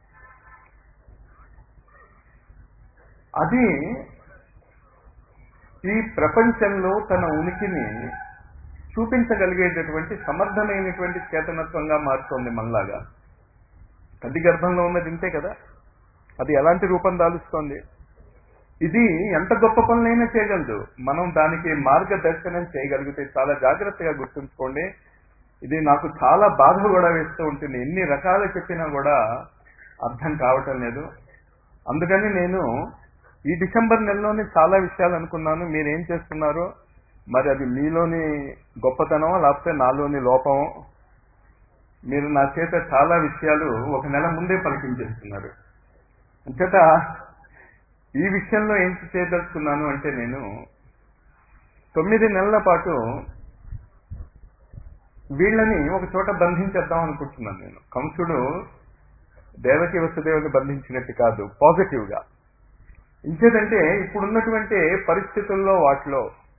అది ఈ ప్రపంచంలో తన ఉనికిని చూపించగలిగేటటువంటి సమర్థమైనటువంటి చేతనత్వంగా మారుతోంది మనలాగా తల్లి గర్భంలో ఉన్నది ఇంతే కదా అది ఎలాంటి రూపం దాలుస్తోంది ఇది ఎంత గొప్ప పనులైనా చేయగలదు మనం దానికి మార్గదర్శనం చేయగలిగితే చాలా జాగ్రత్తగా గుర్తుంచుకోండి ఇది నాకు చాలా బాధ కూడా వేస్తూ ఉంటుంది ఎన్ని రకాలు చెప్పినా కూడా అర్థం కావటం లేదు అందుకని నేను ఈ డిసెంబర్ నెలలోనే చాలా విషయాలు అనుకున్నాను మీరు ఏం చేస్తున్నారో మరి అది మీలోని గొప్పతనమో లేకపోతే నాలోని లోపమో మీరు నా చేత చాలా విషయాలు ఒక నెల ముందే పలికించేస్తున్నారు అంచేత ఈ విషయంలో ఏం చేయదలుచుకున్నాను అంటే నేను తొమ్మిది నెలల పాటు వీళ్ళని ఒక చోట బంధించేద్దాం అనుకుంటున్నాను నేను కంసుడు దేవకి వసుదేవుని బంధించినట్టు కాదు పాజిటివ్ గా ఇంకేదంటే ఇప్పుడున్నటువంటి పరిస్థితుల్లో వాటిలో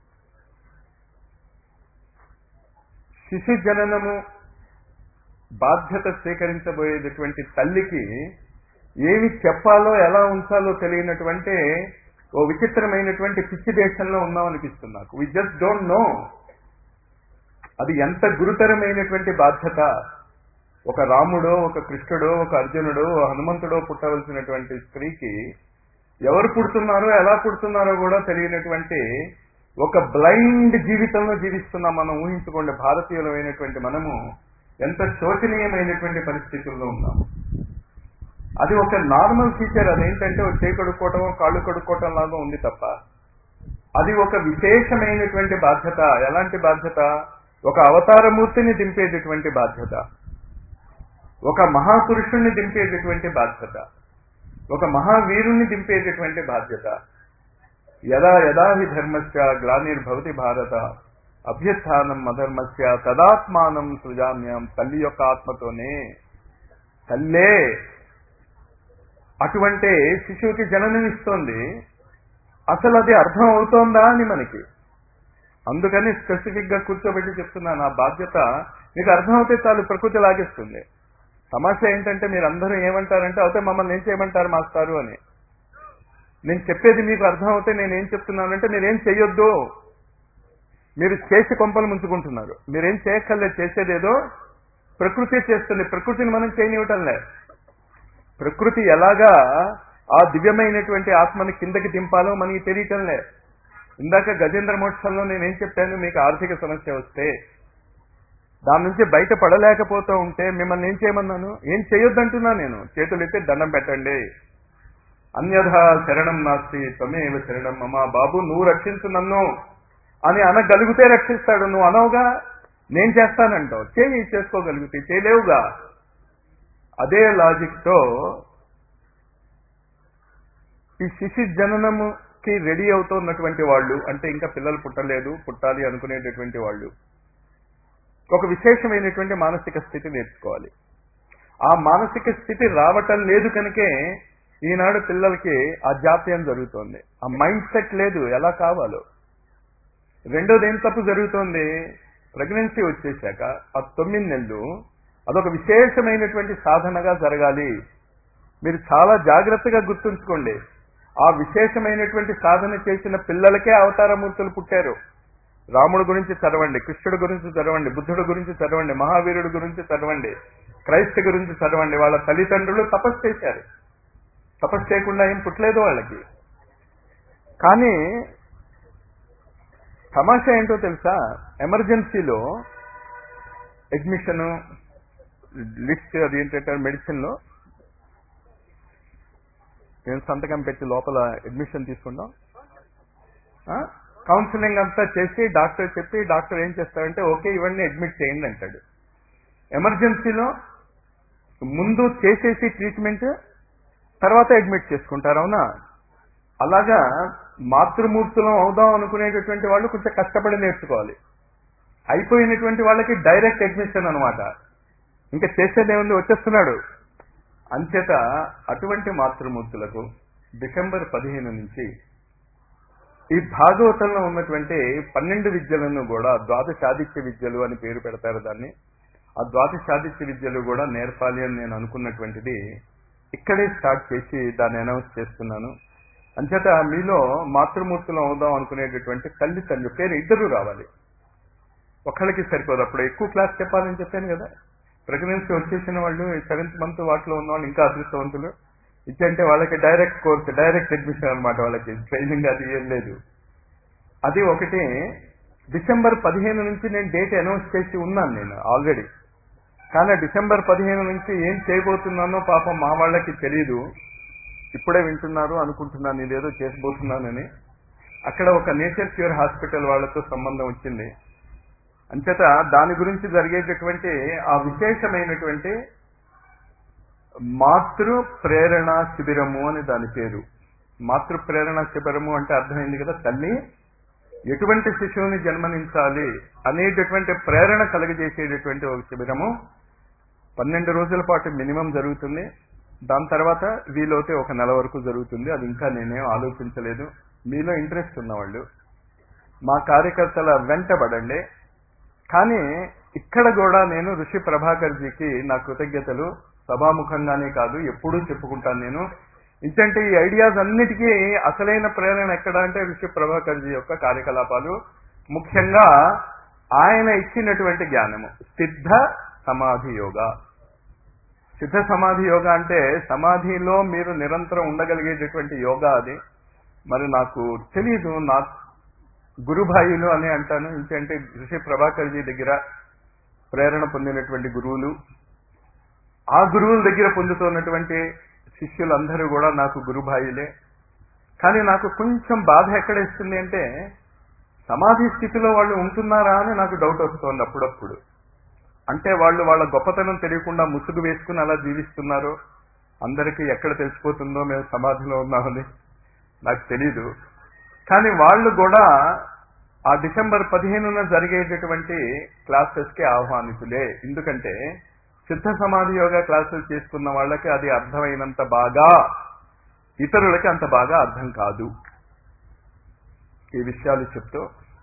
శిశు జననము బాధ్యత స్వీకరించబోయేటటువంటి తల్లికి ఏమి చెప్పాలో ఎలా ఉంచాలో తెలియనటువంటి ఓ విచిత్రమైనటువంటి పిచ్చి దేశంలో ఉన్నాం అనిపిస్తుంది నాకు వి జస్ట్ డోంట్ నో అది ఎంత గురుతరమైనటువంటి బాధ్యత ఒక రాముడో ఒక కృష్ణుడో ఒక అర్జునుడో ఓ హనుమంతుడో పుట్టవలసినటువంటి స్త్రీకి ఎవరు పుడుతున్నారో ఎలా పుడుతున్నారో కూడా తెలియనటువంటి ఒక బ్లైండ్ జీవితంలో జీవిస్తున్నాం మనం ఊహించుకోండి భారతీయులమైనటువంటి మనము ఎంత శోచనీయమైనటువంటి పరిస్థితుల్లో ఉన్నాము అది ఒక నార్మల్ ఫీచర్ అదేంటంటే ఒక చేయి కడుక్కోవటం కాళ్ళు కడుక్కోవటం లాగా ఉంది తప్ప అది ఒక విశేషమైనటువంటి బాధ్యత ఎలాంటి బాధ్యత ఒక అవతారమూర్తిని దింపేటటువంటి బాధ్యత ఒక మహాపురుషుణ్ణి దింపేటటువంటి బాధ్యత ఒక మహావీరుణ్ణి దింపేటటువంటి బాధ్యత యదా యదా హి ధర్మస్య గ్లానిర్భవతి భారత అభ్యుత్థానం అధర్మస్య తదాత్మానం సృజామ్యం తల్లి యొక్క ఆత్మతోనే తల్లే అటువంటి శిశువుకి జననమిస్తోంది అసలు అది అర్థం అవుతోందా అని మనకి అందుకని స్పెసిఫిక్ గా కూర్చోబెట్టి చెప్తున్నాను ఆ బాధ్యత మీకు అర్థం అవుతే చాలు ప్రకృతి లాగేస్తుంది సమస్య ఏంటంటే మీరు అందరూ ఏమంటారంటే అయితే మమ్మల్ని ఏం చేయమంటారు మాస్టారు అని నేను చెప్పేది మీకు అర్థం అవుతే నేను ఏం చెప్తున్నానంటే మీరేం చెయ్యొద్దు మీరు చేసి కొంపలు ముంచుకుంటున్నారు మీరేం చేయక్కర్లేదు చేసేదేదో ప్రకృతి చేస్తుంది ప్రకృతిని మనం చేయనివ్వటం లే ప్రకృతి ఎలాగా ఆ దివ్యమైనటువంటి ఆత్మని కిందకి దింపాలో మనకి తెలియటం లే ఇందాక గజేంద్ర మోక్షంలో నేనేం చెప్పాను మీకు ఆర్థిక సమస్య వస్తే దాని నుంచి బయట పడలేకపోతూ ఉంటే మిమ్మల్ని ఏం చేయమన్నాను ఏం చేయొద్దంటున్నా నేను చేతులు ఎత్తి దండం పెట్టండి అన్యథా శరణం నాస్తి త్వమేవ శరణం మమ బాబు నువ్వు రక్షించు నన్ను అని అనగలిగితే రక్షిస్తాడు నువ్వు అనవుగా నేను చేస్తానంటావు చేయి చేసుకోగలిగితే చేయలేవుగా అదే లాజిక్ తో ఈ శిశు జననముకి రెడీ అవుతున్నటువంటి వాళ్ళు అంటే ఇంకా పిల్లలు పుట్టలేదు పుట్టాలి అనుకునేటటువంటి వాళ్ళు ఒక విశేషమైనటువంటి మానసిక స్థితి నేర్చుకోవాలి ఆ మానసిక స్థితి రావటం లేదు కనుకే ఈనాడు పిల్లలకి ఆ జాప్యం జరుగుతోంది ఆ మైండ్ సెట్ లేదు ఎలా కావాలో రెండోది ఏం తప్పు జరుగుతోంది ప్రెగ్నెన్సీ వచ్చేసాక ఆ తొమ్మిది నెలలు అదొక విశేషమైనటువంటి సాధనగా జరగాలి మీరు చాలా జాగ్రత్తగా గుర్తుంచుకోండి ఆ విశేషమైనటువంటి సాధన చేసిన పిల్లలకే అవతారమూర్తులు పుట్టారు రాముడు గురించి చదవండి కృష్ణుడు గురించి చదవండి బుద్ధుడు గురించి చదవండి మహావీరుడు గురించి చదవండి క్రైస్త గురించి చదవండి వాళ్ళ తల్లిదండ్రులు తపస్సు చేశారు తపస్సు చేయకుండా ఏం పుట్టలేదు వాళ్ళకి కానీ తమాషా ఏంటో తెలుసా ఎమర్జెన్సీలో అడ్మిషన్ లిస్ట్ అది ఏంటంటే మెడిసిన్లో నేను సంతకం పెట్టి లోపల అడ్మిషన్ తీసుకుందాం కౌన్సిలింగ్ అంతా చేసి డాక్టర్ చెప్పి డాక్టర్ ఏం చేస్తాడంటే ఓకే ఇవన్నీ అడ్మిట్ చేయండి అంటాడు ఎమర్జెన్సీలో ముందు చేసేసి ట్రీట్మెంట్ తర్వాత అడ్మిట్ చేసుకుంటారు అవునా అలాగా మాతృమూర్తులం అవుదాం అనుకునేటటువంటి వాళ్ళు కొంచెం కష్టపడి నేర్చుకోవాలి అయిపోయినటువంటి వాళ్ళకి డైరెక్ట్ అడ్మిషన్ అనమాట ఇంకా చేసేదేముంది వచ్చేస్తున్నాడు అంచేత అటువంటి మాతృమూర్తులకు డిసెంబర్ పదిహేను నుంచి ఈ భాగవతంలో ఉన్నటువంటి పన్నెండు విద్యలను కూడా ద్వాదశాదిత్య విద్యలు అని పేరు పెడతారు దాన్ని ఆ ద్వాదశాదిత్య విద్యలు కూడా నేర్పాలి అని నేను అనుకున్నటువంటిది ఇక్కడే స్టార్ట్ చేసి దాన్ని అనౌన్స్ చేస్తున్నాను అంచేత మీలో మాతృమూర్తులు అవుదాం అనుకునేటటువంటి తల్లి తండ్రి పేరు ఇద్దరు రావాలి ఒకళ్ళకి సరిపోదు అప్పుడు ఎక్కువ క్లాస్ చెప్పాలని చెప్పాను కదా ప్రెగ్నెన్సీ వచ్చేసిన వాళ్ళు సెవెంత్ మంత్ వాటిలో ఉన్న వాళ్ళు ఇంకా అదృష్టవంతులు ఇచ్చంటే వాళ్ళకి డైరెక్ట్ కోర్స్ డైరెక్ట్ అడ్మిషన్ అనమాట వాళ్ళకి ట్రైనింగ్ అది ఏం లేదు అది ఒకటి డిసెంబర్ పదిహేను నుంచి నేను డేట్ అనౌన్స్ చేసి ఉన్నాను నేను ఆల్రెడీ కానీ డిసెంబర్ పదిహేను నుంచి ఏం చేయబోతున్నానో పాపం మా వాళ్ళకి తెలియదు ఇప్పుడే వింటున్నారు అనుకుంటున్నాను ఇదేదో చేసిపోతున్నానని అక్కడ ఒక నేచర్ క్యూర్ హాస్పిటల్ వాళ్ళతో సంబంధం వచ్చింది అంచేత దాని గురించి జరిగేటటువంటి ఆ విశేషమైనటువంటి మాతృ ప్రేరణ శిబిరము అని దాని పేరు మాతృ ప్రేరణ శిబిరము అంటే అర్థమైంది కదా తల్లి ఎటువంటి శిశువుని జన్మనించాలి అనేటటువంటి ప్రేరణ కలుగజేసేటటువంటి ఒక శిబిరము పన్నెండు రోజుల పాటు మినిమం జరుగుతుంది దాని తర్వాత వీలైతే ఒక నెల వరకు జరుగుతుంది అది ఇంకా నేనేం ఆలోచించలేదు మీలో ఇంట్రెస్ట్ ఉన్నవాళ్ళు మా కార్యకర్తల వెంటబడండి కానీ ఇక్కడ కూడా నేను ఋషి ప్రభాకర్ జీకి నా కృతజ్ఞతలు సభాముఖంగానే కాదు ఎప్పుడూ చెప్పుకుంటాను నేను ఇంకంటే ఈ ఐడియాస్ అన్నిటికీ అసలైన ప్రేరణ ఎక్కడ అంటే ఋషి ప్రభాకర్ జీ యొక్క కార్యకలాపాలు ముఖ్యంగా ఆయన ఇచ్చినటువంటి జ్ఞానము సిద్ధ సమాధి యోగా సిద్ధ సమాధి యోగా అంటే సమాధిలో మీరు నిరంతరం ఉండగలిగేటటువంటి యోగా అది మరి నాకు తెలీదు నా గురుభాయిలు అని అంటాను ఇంకంటే ఋషి ప్రభాకర్ జీ దగ్గర ప్రేరణ పొందినటువంటి గురువులు ఆ గురువుల దగ్గర పొందుతున్నటువంటి శిష్యులందరూ కూడా నాకు గురుభాయిలే కానీ నాకు కొంచెం బాధ ఎక్కడ ఇస్తుంది అంటే సమాధి స్థితిలో వాళ్ళు ఉంటున్నారా అని నాకు డౌట్ వస్తోంది అప్పుడప్పుడు అంటే వాళ్ళు వాళ్ళ గొప్పతనం తెలియకుండా ముసుగు వేసుకుని అలా జీవిస్తున్నారు అందరికీ ఎక్కడ తెలిసిపోతుందో మేము సమాధిలో ఉన్నామని నాకు తెలీదు కానీ వాళ్ళు కూడా ఆ డిసెంబర్ పదిహేనున జరిగేటటువంటి క్లాసెస్ కి ఆహ్వానితులే ఎందుకంటే సిద్ధ సమాధి యోగా క్లాసులు చేసుకున్న వాళ్ళకి అది అర్థమైనంత బాగా ఇతరులకి అంత బాగా అర్థం కాదు ఈ విషయాలు చెప్తూ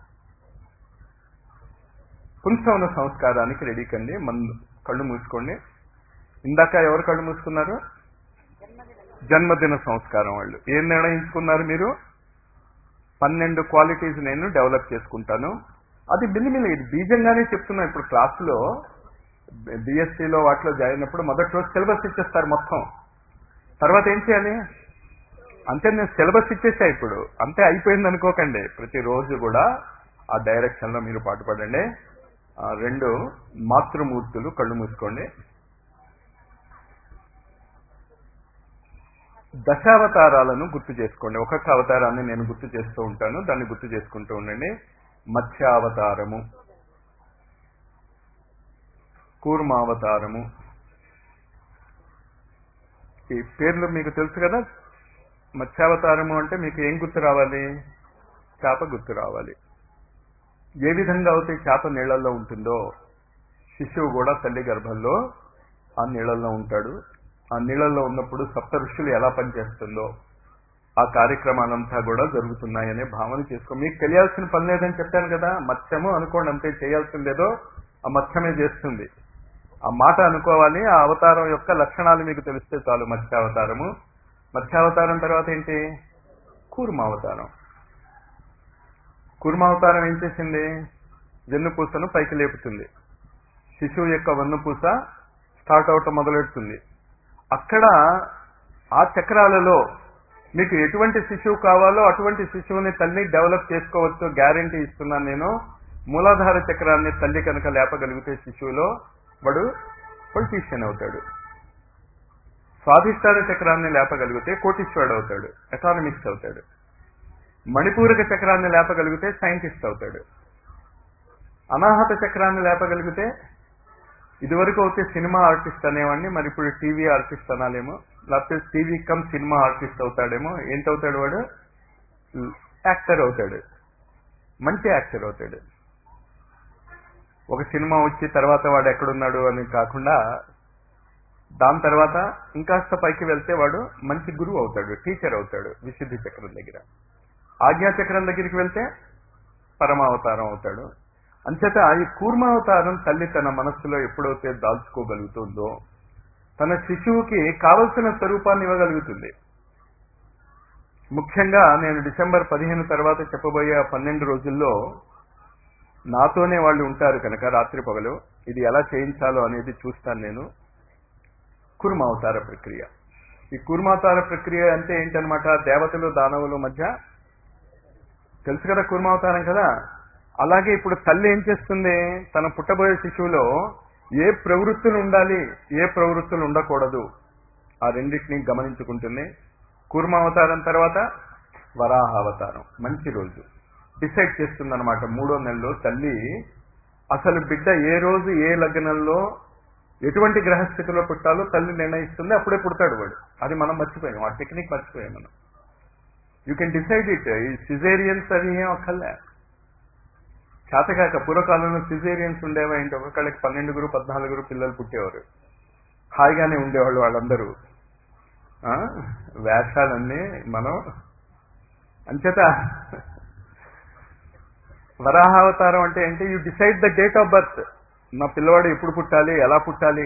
పుంసవన సంస్కారానికి రెడీ కండి మన కళ్ళు మూసుకోండి ఇందాక ఎవరు కళ్ళు మూసుకున్నారు జన్మదిన సంస్కారం వాళ్ళు ఏం నిర్ణయించుకున్నారు మీరు పన్నెండు క్వాలిటీస్ నేను డెవలప్ చేసుకుంటాను అది మిల్లిమిల్లి ఇది బీజంగానే చెప్తున్నా ఇప్పుడు క్లాసులో బిఎస్సీలో వాటిలో జాయిన్ అయినప్పుడు మొదటి రోజు సిలబస్ ఇచ్చేస్తారు మొత్తం తర్వాత ఏం చేయాలి అంతే నేను సిలబస్ ఇచ్చేసా ఇప్పుడు అంతే అయిపోయింది అనుకోకండి ప్రతిరోజు కూడా ఆ డైరెక్షన్ లో మీరు పాటుపడండి ఆ రెండు మాతృమూర్తులు కళ్ళు మూసుకోండి దశావతారాలను గుర్తు చేసుకోండి ఒక్కొక్క అవతారాన్ని నేను గుర్తు చేస్తూ ఉంటాను దాన్ని గుర్తు చేసుకుంటూ ఉండండి మత్స్యావతారము కూర్మావతారము ఈ పేర్లు మీకు తెలుసు కదా మత్స్యావతారము అంటే మీకు ఏం గుర్తు రావాలి చేప గుర్తు రావాలి ఏ విధంగా అయితే చేప నీళ్లలో ఉంటుందో శిశువు కూడా తల్లి గర్భంలో ఆ నీళ్లలో ఉంటాడు ఆ నీళ్లలో ఉన్నప్పుడు సప్త ఋషులు ఎలా పనిచేస్తుందో ఆ కార్యక్రమాలంతా కూడా జరుగుతున్నాయనే భావన చేసుకో మీకు తెలియాల్సిన పని లేదని చెప్పాను కదా మత్స్యము అనుకోండి అంతే చేయాల్సింది లేదో ఆ మత్స్యమే చేస్తుంది ఆ మాట అనుకోవాలి ఆ అవతారం యొక్క లక్షణాలు మీకు తెలిస్తే చాలు మత్స్యావతారము మత్స్యావతారం తర్వాత ఏంటి కూర్మావతారం కూర్మావతారం ఏం చేసింది వెన్నుపూసను పైకి లేపుతుంది శిశువు యొక్క వెన్నుపూస స్టార్ట్ అవటం మొదలెడుతుంది అక్కడ ఆ చక్రాలలో మీకు ఎటువంటి శిశువు కావాలో అటువంటి శిశువుని తల్లి డెవలప్ చేసుకోవచ్చు గ్యారంటీ ఇస్తున్నాను నేను మూలాధార చక్రాన్ని తల్లి కనుక లేపగలిగితే శిశువులో వాడు పొలిటీషియన్ అవుతాడు స్వాధిష్టాన చక్రాన్ని లేపగలిగితే కోటీశ్వరుడు అవుతాడు ఎకానమిక్స్ అవుతాడు మణిపూరక చక్రాన్ని లేపగలిగితే సైంటిస్ట్ అవుతాడు అనాహత చక్రాన్ని లేపగలిగితే ఇదివరకు అయితే సినిమా ఆర్టిస్ట్ అనేవాడిని మరి ఇప్పుడు టీవీ ఆర్టిస్ట్ అనాలేమో లేకపోతే టీవీ కమ్ సినిమా ఆర్టిస్ట్ అవుతాడేమో ఏంటవుతాడు వాడు యాక్టర్ అవుతాడు మంచి యాక్టర్ అవుతాడు ఒక సినిమా వచ్చి తర్వాత వాడు ఎక్కడున్నాడు అని కాకుండా దాని తర్వాత ఇంకాస్త పైకి వెళ్తే వాడు మంచి గురువు అవుతాడు టీచర్ అవుతాడు విశుద్ధి చక్రం దగ్గర ఆజ్ఞా చక్రం దగ్గరికి వెళ్తే పరమావతారం అవుతాడు అంచేత ఈ కూర్మావతారం తల్లి తన మనస్సులో ఎప్పుడైతే దాల్చుకోగలుగుతుందో తన శిశువుకి కావలసిన స్వరూపాన్ని ఇవ్వగలుగుతుంది ముఖ్యంగా నేను డిసెంబర్ పదిహేను తర్వాత చెప్పబోయే ఆ పన్నెండు రోజుల్లో నాతోనే వాళ్ళు ఉంటారు కనుక రాత్రి పగలు ఇది ఎలా చేయించాలో అనేది చూస్తాను నేను కుర్మావతార ప్రక్రియ ఈ కుర్మావతార ప్రక్రియ అంటే ఏంటనమాట దేవతలు దానవుల మధ్య తెలుసు కదా కుర్మావతారం కదా అలాగే ఇప్పుడు తల్లి ఏం చేస్తుంది తన పుట్టబోయే శిశువులో ఏ ప్రవృత్తులు ఉండాలి ఏ ప్రవృత్తులు ఉండకూడదు ఆ రెండింటిని గమనించుకుంటుంది కూర్మావతారం తర్వాత వరాహావతారం మంచి రోజు డిసైడ్ చేస్తుందన్నమాట మూడో నెలలో తల్లి అసలు బిడ్డ ఏ రోజు ఏ లగ్నంలో ఎటువంటి గ్రహస్థితిలో పుట్టాలో తల్లి నిర్ణయిస్తుంది అప్పుడే పుడతాడు వాడు అది మనం మర్చిపోయాం ఆ టెక్నిక్ మర్చిపోయాం మనం యూ కెన్ డిసైడ్ ఇట్ ఈ సిజేరియన్స్ అవి ఏం అక్కర్లే చేతకాక పూర్వకాలంలో సిజేరియన్స్ ఉండేవా ఏంటి ఒక్కొక్కళ్ళకి పన్నెండుగురు పద్నాలుగురు పిల్లలు పుట్టేవారు హాయిగానే ఉండేవాళ్ళు వాళ్ళందరూ ఆ? వేషాలన్నీ మనం అంచేత వరాహావతారం అంటే ఏంటి you decide the date of birth నా పిల్లవాడు ఎప్పుడు పుట్టాలి ఎలా పుట్టాలి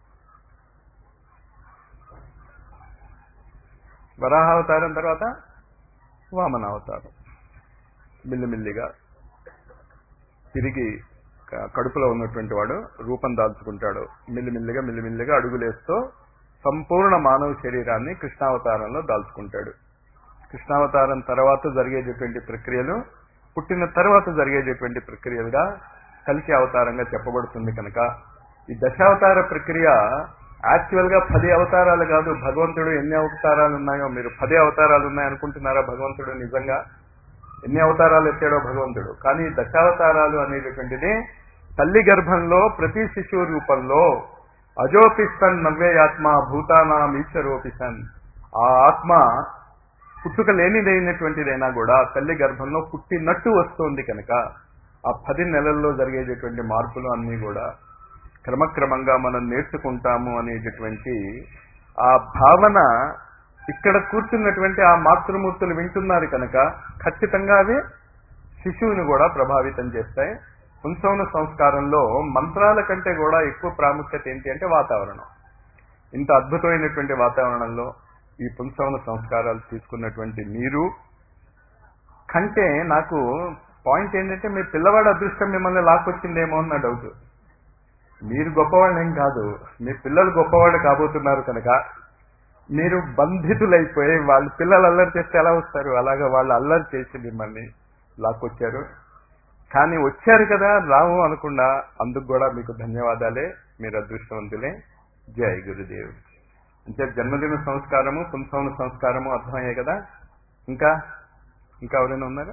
వరాహావతారం తర్వాత వామనావతారం మిల్లిమిల్లిగా తిరిగి క- కడుపులో ఉన్నటువంటి వాడు రూపం దాల్చుకుంటాడు మిల్లిమిల్లిగా మిల్లిమిల్లిగా అడుగులేస్తూ సంపూర్ణ మానవ శరీరాన్ని కృష్ణావతారంలో దాల్చుకుంటాడు కృష్ణావతారం తర్వాత జరిగేటటువంటి ప్రక్రియలు పుట్టిన తర్వాత జరిగేటటువంటి ప్రక్రియలుగా కలిసి అవతారంగా చెప్పబడుతుంది కనుక ఈ దశావతార ప్రక్రియ యాక్చువల్ గా పది అవతారాలు కాదు భగవంతుడు ఎన్ని అవతారాలు ఉన్నాయో మీరు పది అవతారాలు ఉన్నాయి అనుకుంటున్నారా భగవంతుడు నిజంగా ఎన్ని అవతారాలు ఎత్తాడో భగవంతుడు కానీ దశావతారాలు అనేటటువంటిది తల్లి గర్భంలో ప్రతి శిశువు రూపంలో అజోపిస్తన్ నవ్యేయాత్మ భూతానాం ఈశ్వరోపిసన్ ఆ ఆత్మ పుట్టుక లేనిదైనటువంటిదైనా కూడా తల్లి గర్భంలో పుట్టినట్టు వస్తుంది కనుక ఆ పది నెలల్లో జరిగేటటువంటి మార్పులు అన్నీ కూడా క్రమక్రమంగా మనం నేర్చుకుంటాము అనేటటువంటి ఆ భావన ఇక్కడ కూర్చున్నటువంటి ఆ మాతృమూర్తులు వింటున్నారు కనుక ఖచ్చితంగా అవి శిశువుని కూడా ప్రభావితం చేస్తాయి పుంసవన సంస్కారంలో మంత్రాల కంటే కూడా ఎక్కువ ప్రాముఖ్యత ఏంటి అంటే వాతావరణం ఇంత అద్భుతమైనటువంటి వాతావరణంలో ఈ పుంసవన సంస్కారాలు తీసుకున్నటువంటి మీరు కంటే నాకు పాయింట్ ఏంటంటే మీ పిల్లవాడు అదృష్టం మిమ్మల్ని లాక్కొచ్చిందేమో అన్న డౌట్ మీరు గొప్పవాళ్ళు ఏం కాదు మీ పిల్లలు గొప్పవాళ్ళు కాబోతున్నారు కనుక మీరు బంధితులైపోయి వాళ్ళు పిల్లలు అల్లరి చేస్తే ఎలా వస్తారు అలాగా వాళ్ళు అల్లరి చేసి మిమ్మల్ని లాక్కొచ్చారు కానీ వచ్చారు కదా రావు అనకుండా అందుకు కూడా మీకు ధన్యవాదాలే మీరు అదృష్టవంతులే జై గురుదేవ్ అంటే జన్మదిన సంస్కారము పుంసవన సంస్కారము అర్థమయ్యాయి కదా ఇంకా ఇంకా ఎవరైనా ఉన్నారా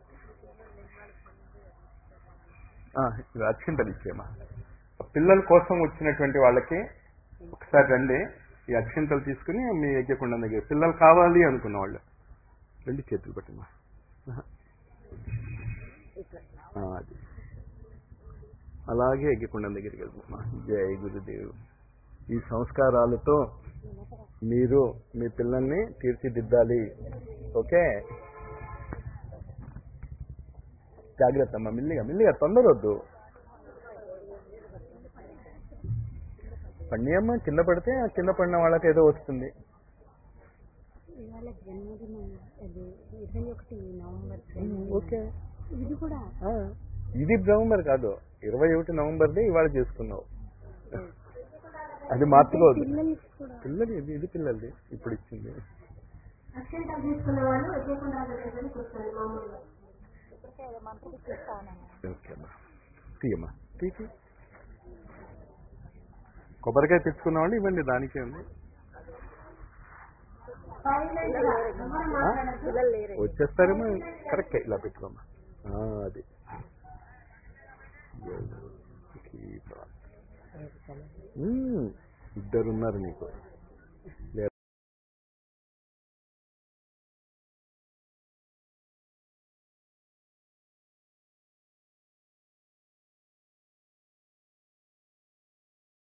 ఆ, ఇది అక్షింతలు ఇచ్చేమా పిల్లల కోసం వచ్చినటువంటి వాళ్ళకి ఒకసారి రండి ఈ అక్షింతలు తీసుకుని మీ యజ్ఞకుండం దగ్గర పిల్లలు కావాలి అనుకున్న వాళ్ళు రెండు చేతులు పట్టమ్మా ఆ, అది అలాగే యజ్ఞకుండం దగ్గరికి వెళ్తున్నా జై గురుదేవ్ ఈ సంస్కారాలతో మీరు మీ పిల్లల్ని తీర్చిదిద్దాలి ఓకే జాగ్రత్త అమ్మా మెల్లిగా మెల్లిగా తొందర వద్దు పండియమ్మ కింద పడితే ఆ కింద పడిన వాళ్ళకి ఏదో వస్తుంది ఇవాళ జన్మదినం అది ఇరవై ఒకటి నవంబర్ ఓకే ఇది కూడా ఆ, ఇది నవంబర్ కాదు ఇరవై ఒకటి నవంబర్దే ఇవాళ చేసుకున్నావు అది మార్చుకోవద్దు పిల్లలకి కూడా పిల్లలు ఇది ఇది పిల్లలది ఇప్పుడు ఇచ్చింది అక్షంతలు తీసుకున్న వాళ్ళు విజయకుండా దగ్గర కూర్చోండి మామూలుగా ఓకే అమ్మా తీయమ్మా తీసి కొబ్బరికాయ తెచ్చుకున్న వాళ్ళు ఇవ్వండి దానికే ఉంది ఆ? వచ్చేస్తారేమో కరెక్ట్ ఇలా పెట్టుకోమ్మా ఆ, అది ఉమ్, ఇద్దరున్నారు నీకు